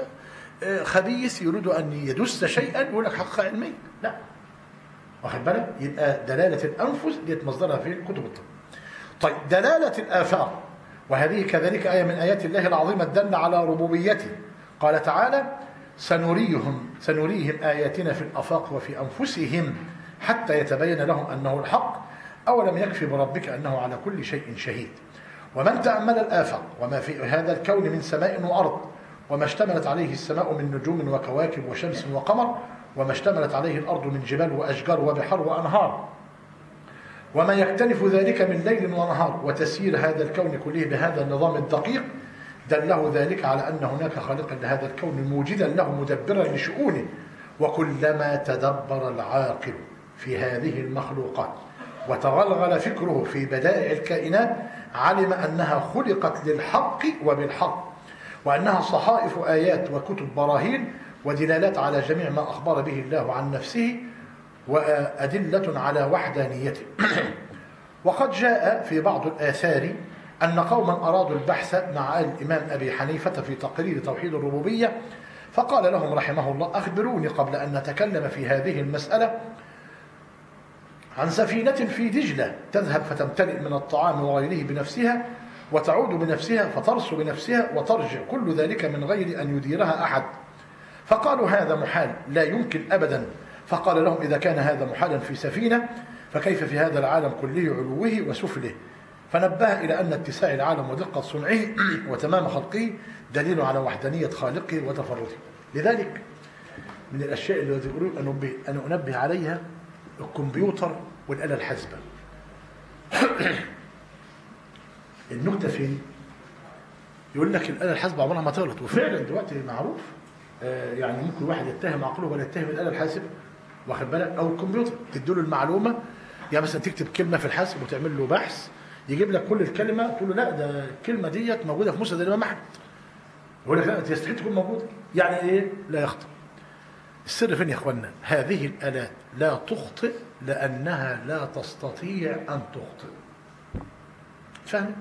Speaker 1: خبيث يريد أن يدس شيئا يقول لك حقيقة علمية لا واخد بالك يبقى دلالة الأنفس ديت مصدرها في كتب الطب طيب دلالة الآفاق وهذه كذلك آية من آيات الله العظيمة الدالة على ربوبيته قال تعالى سنريهم سنريهم آياتنا في الأفاق وفي أنفسهم حتى يتبين لهم أنه الحق أولم يكفي بربك أنه على كل شيء شهيد ومن تأمل الآفاق وما في هذا الكون من سماء وأرض وما اشتملت عليه السماء من نجوم وكواكب وشمس وقمر وما اشتملت عليه الأرض من جبال وأشجار وبحر وأنهار وما يختلف ذلك من ليل ونهار وتسيير هذا الكون كله بهذا النظام الدقيق دله ذلك على أن هناك خالقا لهذا الكون موجدا له مدبرا لشؤونه وكلما تدبر العاقل في هذه المخلوقات وتغلغل فكره في بدائع الكائنات علم أنها خلقت للحق وبالحق وأنها صحائف آيات وكتب براهين ودلالات على جميع ما أخبر به الله عن نفسه وأدلة على وحدانيته وقد جاء في بعض الآثار أن قوما أرادوا البحث مع الإمام أبي حنيفة في تقرير توحيد الربوبية فقال لهم رحمه الله أخبروني قبل أن نتكلم في هذه المسألة عن سفينة في دجلة تذهب فتمتلئ من الطعام وغيره بنفسها وتعود بنفسها فترس بنفسها وترجع كل ذلك من غير أن يديرها أحد فقالوا هذا محال لا يمكن أبدا فقال لهم إذا كان هذا محالا في سفينة فكيف في هذا العالم كله علوه وسفله فنبه إلى أن اتساع العالم ودقة صنعه وتمام خلقه دليل على وحدانية خالقه وتفرده لذلك من الأشياء اللي أريد أن أنبه, أن أنبه عليها الكمبيوتر والآلة الحاسبة النكته فين يقول لك الاله الحاسبه عمرها ما تغلط وفعلا دلوقتي معروف آه، يعني ممكن واحد يتهم عقله ولا يتهم الاله الحاسبه واخد بالك او الكمبيوتر تدي له المعلومه يعني مثلا تكتب كلمه في الحاسب وتعمل له بحث يجيب لك كل الكلمه تقول له لا ده الكلمه ديت موجوده في مسند الامام احمد يقول لك لا انت يستحيل تكون موجوده يعني ايه لا يخطئ السر فين يا اخوانا هذه الالات لا تخطئ لانها لا تستطيع ان تخطئ فهمت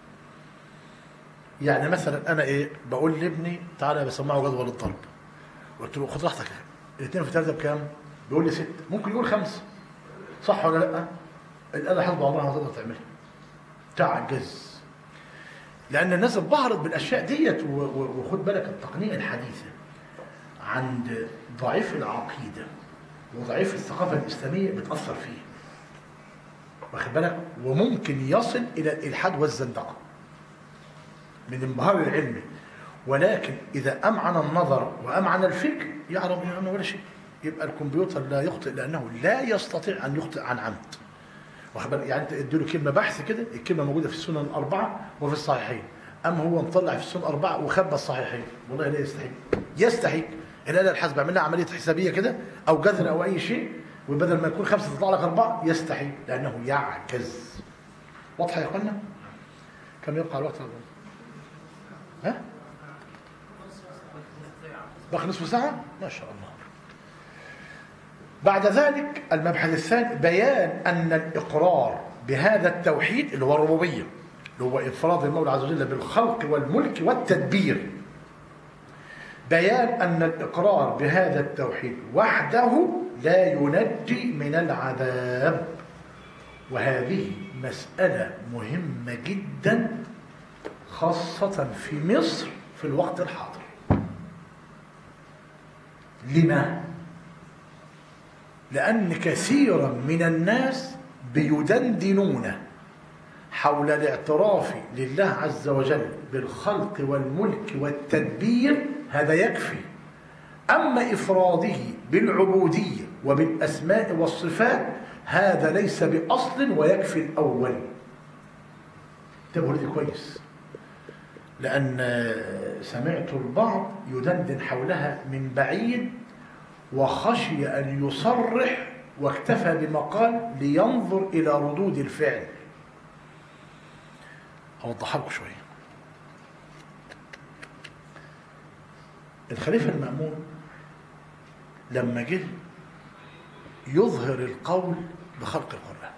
Speaker 1: يعني مثلا انا ايه بقول لابني تعالى بسمعه جدول الضرب قلت له خد راحتك الاثنين في ثلاثه بكام بيقول لي ست ممكن يقول خمسه صح ولا لا الاله حسب عمرها ما تقدر تعملها تعجز لان الناس اتبهرت بالاشياء ديت و- و- وخد بالك التقنيه الحديثه عند ضعيف العقيده وضعيف الثقافه الاسلاميه بتاثر فيه واخد بالك وممكن يصل الى الالحاد والزندقه من انبهار العلم ولكن اذا امعن النظر وامعن الفكر يعرف انه ولا شيء يبقى الكمبيوتر لا يخطئ لانه لا يستطيع ان يخطئ عن عمد واخد بالك؟ يعني انت ادي له كلمه بحث كده الكلمه موجوده في السنن الاربعه وفي الصحيحين اما هو مطلع في السنن الاربعه وخبى الصحيحين والله لا يستحيل يستحيل الاله الحاسبه اعمل لها عمليه حسابيه كده او جذر او اي شيء وبدل ما يكون خمسه تطلع لك اربعه يستحيل لانه يعجز واضحه يا اخوانا كم يبقى الوقت يا أبو؟ ها باقي نصف ساعه ما شاء الله بعد ذلك المبحث الثاني بيان أن الإقرار بهذا التوحيد اللي هو الربوبية اللي هو إفراد المولى عز وجل بالخلق والملك والتدبير بيان أن الإقرار بهذا التوحيد وحده لا ينجي من العذاب وهذه مسألة مهمة جدا خاصة في مصر في الوقت الحاضر لما؟ لأن كثيرا من الناس بيدندنون حول الاعتراف لله عز وجل بالخلق والملك والتدبير هذا يكفي أما إفراده بالعبودية وبالأسماء والصفات هذا ليس بأصل ويكفي الأول انتبهوا لدي كويس لأن سمعت البعض يدندن حولها من بعيد وخشي أن يصرح واكتفى بما قال لينظر إلى ردود الفعل أوضح لكم شوية الخليفة المأمون لما جه يظهر القول بخلق القرآن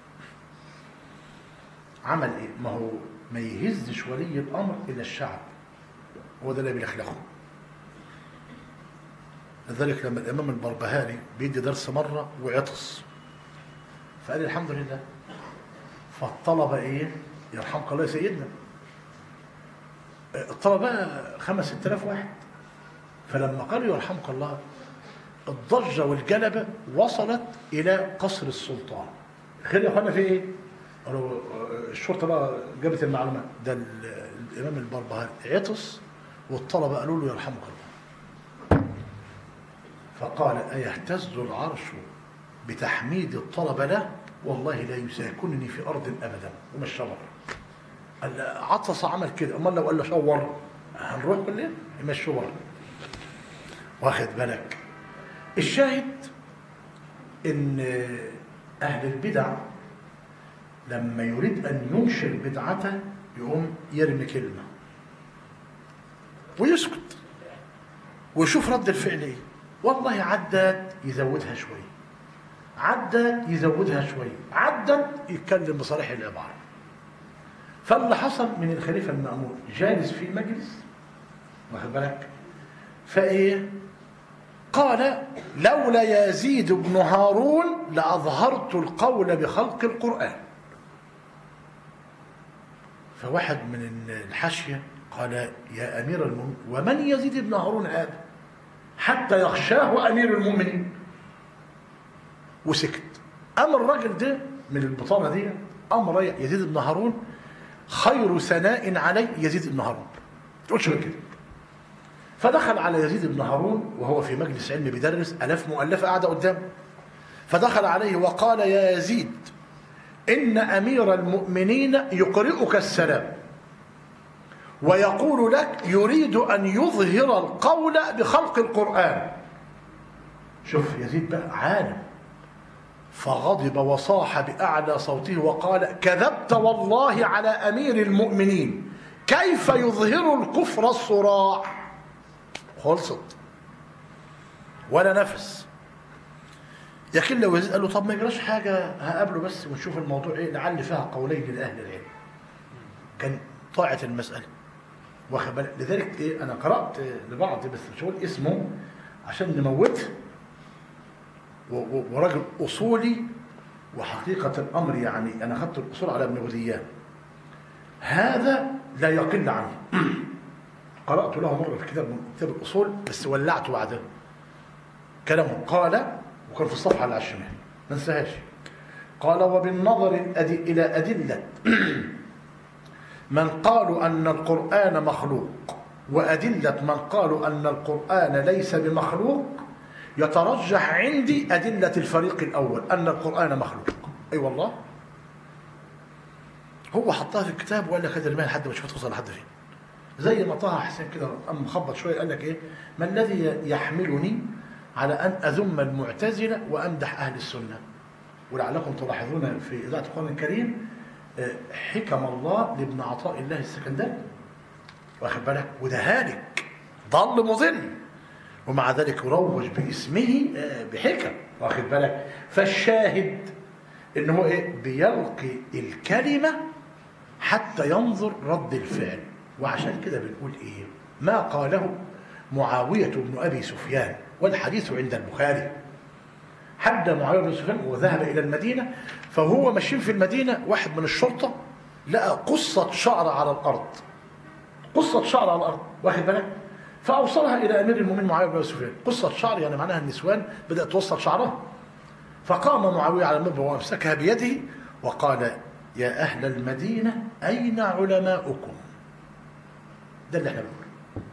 Speaker 1: عمل ايه؟ ما هو ما يهزش ولي الأمر إلى الشعب هو ده اللي بيلخلخه لذلك لما الإمام البربهاري بيدي درس مرة وعطس فقال الحمد لله فالطلبة إيه يرحمك الله يا سيدنا الطلبة خمس ست آلاف واحد فلما قالوا يرحمك الله الضجة والجلبة وصلت إلى قصر السلطان خير يا أخوانا في إيه؟ قالوا الشرطة بقى جابت المعلومات ده ال- الإمام البربهاري عطس والطلبة قالوا له يرحمك الله فقال أيهتز العرش بتحميد الطلبة له والله لا يساكنني في أرض أبدا ومش شور قال عطس عمل كده أمال لو قال له شور هنروح بالليل مش شور واخد بالك الشاهد ان اهل البدع لما يريد ان ينشر بدعته يقوم يرمي كلمه ويسكت ويشوف رد الفعل ايه والله عدت يزودها شويه عدت يزودها شويه عدت يتكلم بصريح العباره فاللي حصل من الخليفه المامون جالس في مجلس واخد بالك فايه قال لولا يزيد بن هارون لأظهرت القول بخلق القرآن فواحد من الحاشية قال يا أمير المؤمنين ومن يزيد بن هارون هذا حتى يخشاه أمير المؤمنين وسكت أما الراجل ده من البطانة دي أمر يزيد بن هارون خير ثناء علي يزيد بن هارون تقولش غير كده فدخل على يزيد بن هارون وهو في مجلس علم بيدرس ألاف مؤلفة قاعدة قدامه فدخل عليه وقال يا يزيد إن أمير المؤمنين يقرئك السلام ويقول لك يريد أن يظهر القول بخلق القرآن شوف يزيد بقى عالم فغضب وصاح بأعلى صوته وقال كذبت والله على أمير المؤمنين كيف يظهر الكفر الصراح خلصت ولا نفس لكن لو يزيد قال له طب ما يجراش حاجة هقابله بس ونشوف الموضوع ايه لعل فيها قولين لأهل العلم كان طاعة المسألة واخد بالك لذلك ايه انا قرأت لبعض بس مش هقول اسمه عشان نموته و- و- وراجل اصولي وحقيقة الامر يعني انا خدت الاصول على ابن غذيان هذا لا يقل عنه قرأت له مرة في كتاب من كتاب الأصول بس ولعته بعدها كلامه قال وكان في الصفحة اللي على الشمال ما انساهاش قال وبالنظر الأدي إلى أدلة من قالوا أن القرآن مخلوق وأدلة من قالوا أن القرآن ليس بمخلوق يترجح عندي أدلة الفريق الأول أن القرآن مخلوق أي أيوة والله هو حطها في الكتاب وقال لك هذا المال لحد ما شوف توصل لحد فين زي ما طه حسين كده قام مخبط شويه قال لك ايه ما الذي يحملني على ان اذم المعتزله وامدح اهل السنه ولعلكم تلاحظون في اذاعه القران الكريم آه، حكم الله لابن عطاء الله السكندري واخد بالك وده هالك ضل مضل ومع ذلك يروج باسمه آه، بحكم واخد بالك فالشاهد ان هو ايه بيلقي الكلمه حتى ينظر رد الفعل وعشان كده بنقول ايه ما قاله معاوية بن أبي سفيان والحديث عند البخاري حد معاوية بن سفيان وذهب إلى المدينة فهو ماشيين في المدينة واحد من الشرطة لقى قصة شعر على الأرض قصة شعر على الأرض واخد بالك فأوصلها إلى أمير المؤمنين معاوية بن أبي سفيان قصة شعر يعني معناها النسوان بدأت توصل شعرها فقام معاوية على المنبر وأمسكها بيده وقال يا أهل المدينة أين علماؤكم ده اللي احنا بنقوله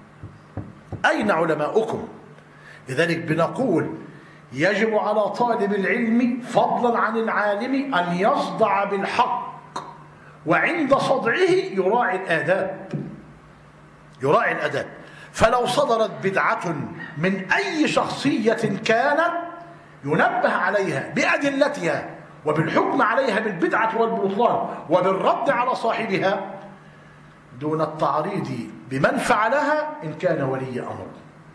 Speaker 1: أين علماؤكم لذلك بنقول يجب على طالب العلم فضلا عن العالم أن يصدع بالحق وعند صدعه يراعي الآداب يراعي الأداب فلو صدرت بدعة من أي شخصية كانت ينبه عليها بأدلتها وبالحكم عليها بالبدعة والبطلان وبالرد على صاحبها دون التعريض بمن فعلها إن كان ولي أمر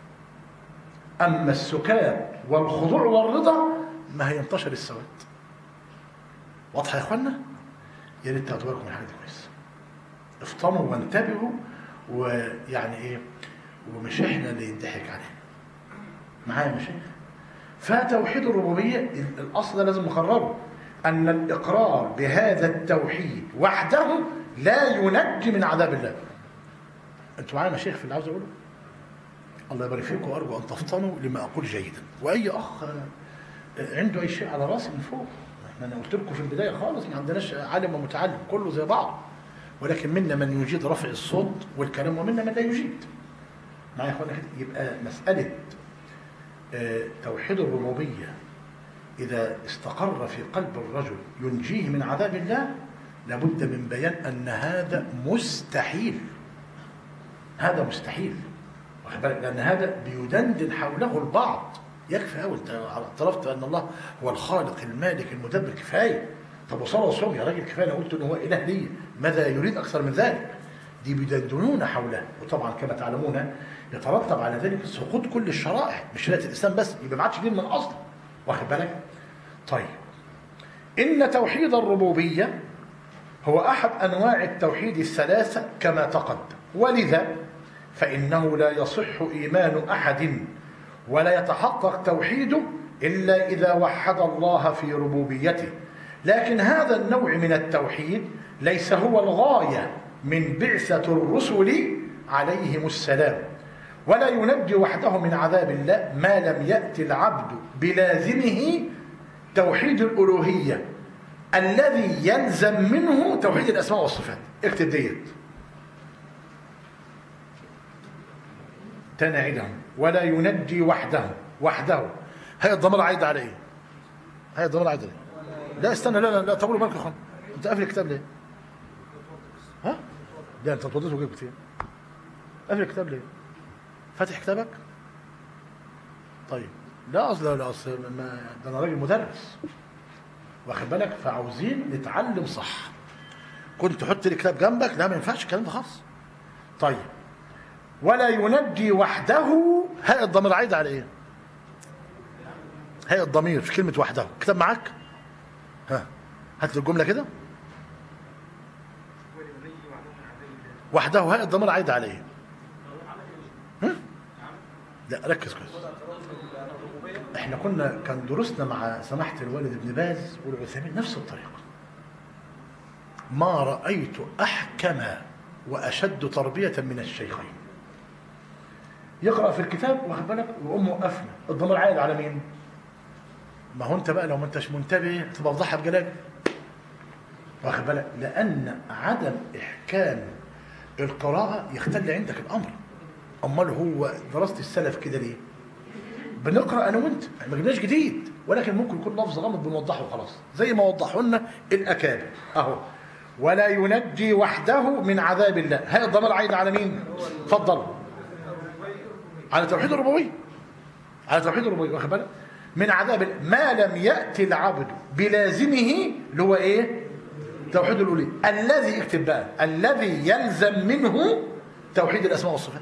Speaker 1: أما السكات والخضوع والرضا ما هينتشر السواد واضحة يا إخوانا يا ريت تاخدوا بالكم من الحاجة دي كويس افطنوا وانتبهوا ويعني إيه ومش إحنا اللي يضحك علينا معايا مش فتوحيد الربوبية الأصل ده لازم نقرره أن الإقرار بهذا التوحيد وحده لا ينجي من عذاب الله أنتوا معايا مشايخ في اللي عاوز أقوله الله يبارك فيكم وأرجو أن تفطنوا لما أقول جيدا وأي أخ عنده أي شيء على راسي من فوق احنا أنا قلت لكم في البداية خالص ما عندناش عالم ومتعلم كله زي بعض ولكن منا من يجيد رفع الصوت والكلام ومنا من لا يجيد معايا يا اخوانا كده يبقى مسألة آه، توحيد الربوبية إذا استقر في قلب الرجل ينجيه من عذاب الله لابد من بيان أن هذا مستحيل هذا مستحيل واخد بالك لأن هذا بيدندن حوله البعض يكفي أوي أنت اعترفت أن الله هو الخالق المالك المدبر كفاية طب وصلى وصوم يا راجل كفاية أنا قلت أنه هو إله لي ماذا يريد أكثر من ذلك دي بيدندنون حوله وطبعا كما تعلمون يترتب على ذلك سقوط كل الشرائع مش شريعه الاسلام بس يبقى ما عادش دين من اصله واخد بالك طيب ان توحيد الربوبيه هو احد انواع التوحيد الثلاثه كما تقدم ولذا فانه لا يصح ايمان احد ولا يتحقق توحيده الا اذا وحد الله في ربوبيته لكن هذا النوع من التوحيد ليس هو الغايه من بعثه الرسل عليهم السلام ولا ينجي وحده من عذاب الله ما لم يأتي العبد بلازمه توحيد الألوهية الذي يلزم منه توحيد الأسماء والصفات اكتب ديت تنعدهم ولا ينجي وحده وحده هي الضمير عايد على ايه؟ هي الضمير عايد على ايه؟ لا استنى لا لا لا طولوا بالكم يا اخوان انت قافل الكتاب ليه ها ده انت اتوضيت وجبت كتير قافل الكتاب ليه فاتح كتابك طيب لا اصل لا اصل ما ده انا راجل مدرس واخد بالك فعاوزين نتعلم صح كنت تحط الكتاب جنبك لا ما ينفعش الكلام ده خالص طيب ولا ينجي وحده هاء الضمير عايد على ايه هاء الضمير في كلمه وحده كتاب معاك ها هات لي الجمله كده وحده هاء الضمير عايد على ايه ها؟ لا ركز كويس احنا كنا كان دروسنا مع سماحه الوالد ابن باز والعثيمين نفس الطريقه ما رايت احكم واشد تربيه من الشيخين يقرا في الكتاب واخد بالك ويقوم موقفنا الضمير عايد على مين ما هو انت بقى لو ما انتش منتبه تبقى فضحها بجلال واخد بالك لان عدم احكام القراءه يختل عندك الامر امال هو دراسه السلف كده ليه بنقرا انا وانت ما جبناش جديد ولكن ممكن يكون لفظ غامض بنوضحه وخلاص زي ما وضحوا لنا الاكابر اهو ولا ينجي وحده من عذاب الله هاي الضمير عايد على مين اتفضل على توحيد الربوبيه على توحيد الربوبيه واخد بالك من عذاب الله. ما لم ياتي العبد بلازمه اللي هو ايه توحيد الالوهيه الذي اكتب بقى الذي يلزم منه توحيد الاسماء والصفات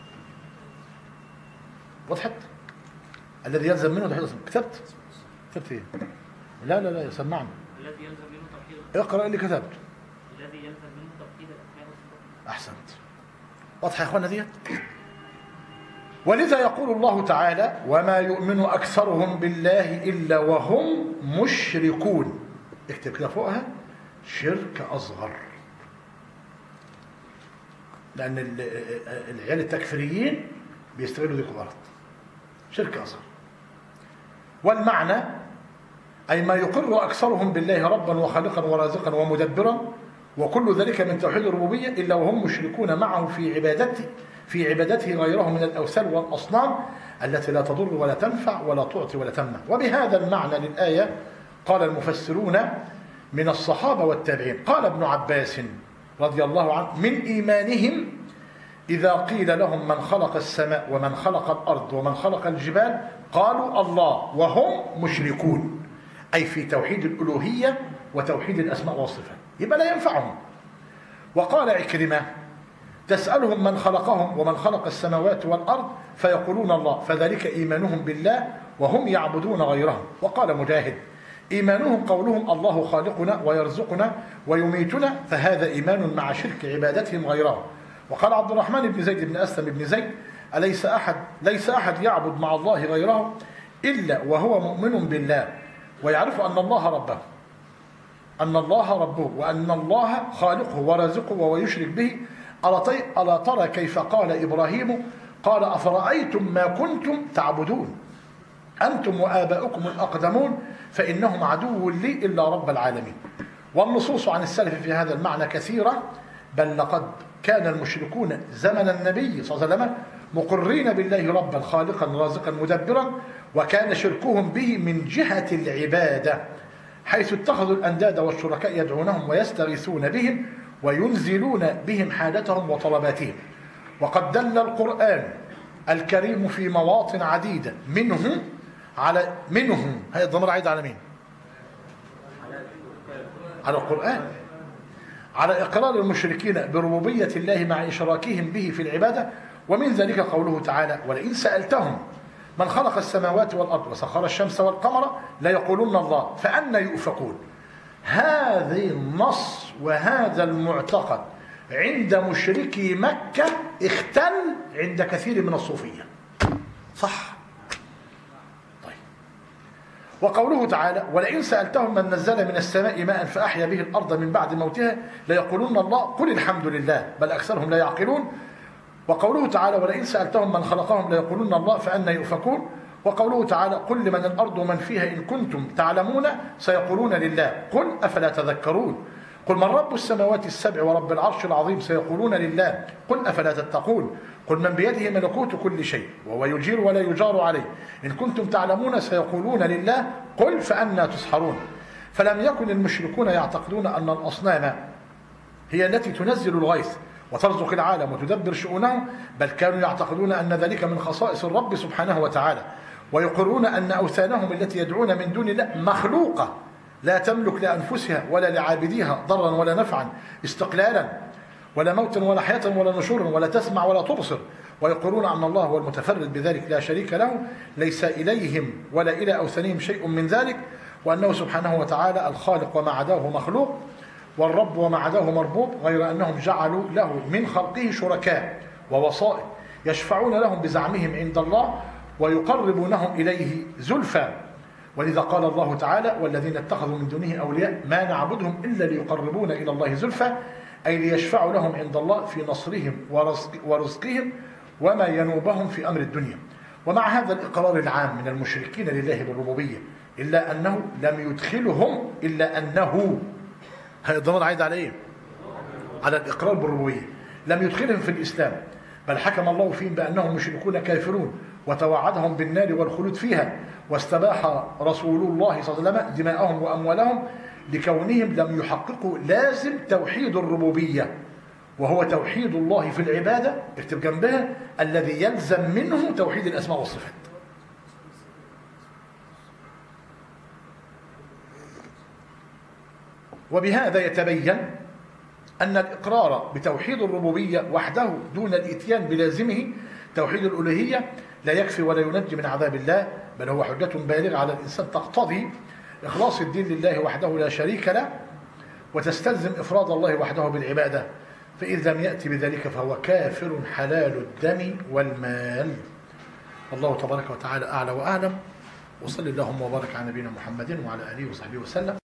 Speaker 1: وضحت الذي يلزم منه توحيد الاسماء كتبت كتبت ايه لا لا لا سمعني
Speaker 2: الذي يلزم منه توحيد
Speaker 1: اقرا اللي كتبته
Speaker 2: الذي يلزم منه توحيد الاسماء والصفات
Speaker 1: احسنت واضحه يا اخوانا ديت ولذا يقول الله تعالى وما يؤمن اكثرهم بالله الا وهم مشركون اكتب كده فوقها شرك اصغر لان ال- العيال التكفيريين بيستغلوا دي الارض شرك اصغر والمعنى أي ما يقر أكثرهم بالله ربا وخالقا ورازقا ومدبرا وكل ذلك من توحيد الربوبية إلا وهم مشركون معه في عبادته في عبادته غيره من الأوثان والأصنام التي لا تضر ولا تنفع ولا تعطي ولا تمنع وبهذا المعنى للآية قال المفسرون من الصحابة والتابعين قال ابن عباس رضي الله عنه من إيمانهم إذا قيل لهم من خلق السماء ومن خلق الأرض ومن خلق الجبال قالوا الله وهم مشركون أي في توحيد الألوهية وتوحيد الأسماء والصفات يبقى لا ينفعهم وقال عكرمة تسألهم من خلقهم ومن خلق السماوات والأرض فيقولون الله فذلك إيمانهم بالله وهم يعبدون غيرهم وقال مجاهد إيمانهم قولهم الله خالقنا ويرزقنا ويميتنا فهذا إيمان مع شرك عبادتهم غيره وقال عبد الرحمن بن زيد بن أسلم بن زيد أليس أحد ليس أحد يعبد مع الله غيره إلا وهو مؤمن بالله ويعرف أن الله ربه أن الله ربه وأن الله خالقه ورازقه ويشرك به ألا طي- ألا ترى كيف قال إبراهيم قال أفرأيتم ما كنتم تعبدون أنتم وآباؤكم الأقدمون فإنهم عدو لي إلا رب العالمين والنصوص عن السلف في هذا المعنى كثيرة بل لقد كان المشركون زمن النبي صلى الله عليه وسلم مقرين بالله ربا خالقا رازقا مدبرا وكان شركهم به من جهة العبادة حيث اتخذوا الأنداد والشركاء يدعونهم ويستغيثون بهم وينزلون بهم حاجتهم وطلباتهم وقد دل القرآن الكريم في مواطن عديدة منهم على منهم هي الضمير عايد على مين؟ على القرآن على إقرار المشركين بربوبية الله مع إشراكهم به في العبادة ومن ذلك قوله تعالى ولئن سألتهم من خلق السماوات والأرض وسخر الشمس والقمر ليقولون الله فأنا يؤفكون هذه النص وهذا المعتقد عند مشركي مكة اختل عند كثير من الصوفية صح طيب وقوله تعالى ولئن سألتهم من نزل من السماء ماء فأحيا به الأرض من بعد موتها ليقولون الله قل الحمد لله بل أكثرهم لا يعقلون وقوله تعالى ولئن سألتهم من خلقهم ليقولون الله فأنا يؤفكون وقوله تعالى قل لمن الأرض ومن فيها إن كنتم تعلمون سيقولون لله قل أفلا تذكرون قل من رب السماوات السبع ورب العرش العظيم سيقولون لله قل أفلا تتقون قل من بيده ملكوت كل شيء وهو يجير ولا يجار عليه إن كنتم تعلمون سيقولون لله قل فأنا تسحرون فلم يكن المشركون يعتقدون أن الأصنام هي التي تنزل الغيث وترزق العالم وتدبر شؤونه بل كانوا يعتقدون أن ذلك من خصائص الرب سبحانه وتعالى ويقرون أن أوثانهم التي يدعون من دون الله مخلوقة لا تملك لأنفسها ولا لعابديها ضرا ولا نفعا استقلالا ولا موتا ولا حياة ولا نشورا ولا تسمع ولا تبصر ويقولون أن الله هو المتفرد بذلك لا شريك له ليس إليهم ولا إلى أوثانهم شيء من ذلك وأنه سبحانه وتعالى الخالق وما عداه مخلوق والرب وما عداه مربوب غير أنهم جعلوا له من خلقه شركاء ووسائط يشفعون لهم بزعمهم عند الله ويقربونهم إليه زلفى ولذا قال الله تعالى والذين اتخذوا من دونه أولياء ما نعبدهم إلا ليقربونا إلى الله زلفى أي ليشفعوا لهم عند الله في نصرهم ورزق ورزقهم وما ينوبهم في أمر الدنيا ومع هذا الإقرار العام من المشركين لله بالربوبية إلا أنه لم يدخلهم إلا أنه هذا الضمان عايد على إيه؟ على الإقرار بالربوبية لم يدخلهم في الإسلام بل حكم الله فيهم بأنهم مشركون كافرون وتوعدهم بالنار والخلود فيها واستباح رسول الله صلى الله عليه وسلم دماءهم وأموالهم لكونهم لم يحققوا لازم توحيد الربوبية وهو توحيد الله في العبادة اكتب جنبها الذي يلزم منه توحيد الأسماء والصفات وبهذا يتبين أن الإقرار بتوحيد الربوبية وحده دون الإتيان بلازمه توحيد الألوهية لا يكفي ولا ينجي من عذاب الله بل هو حجة بالغة على الإنسان تقتضي إخلاص الدين لله وحده لا شريك له وتستلزم إفراد الله وحده بالعبادة فإذ لم يأتي بذلك فهو كافر حلال الدم والمال الله تبارك وتعالى أعلى وأعلم وصلى اللهم وبارك على نبينا محمد وعلى آله وصحبه وسلم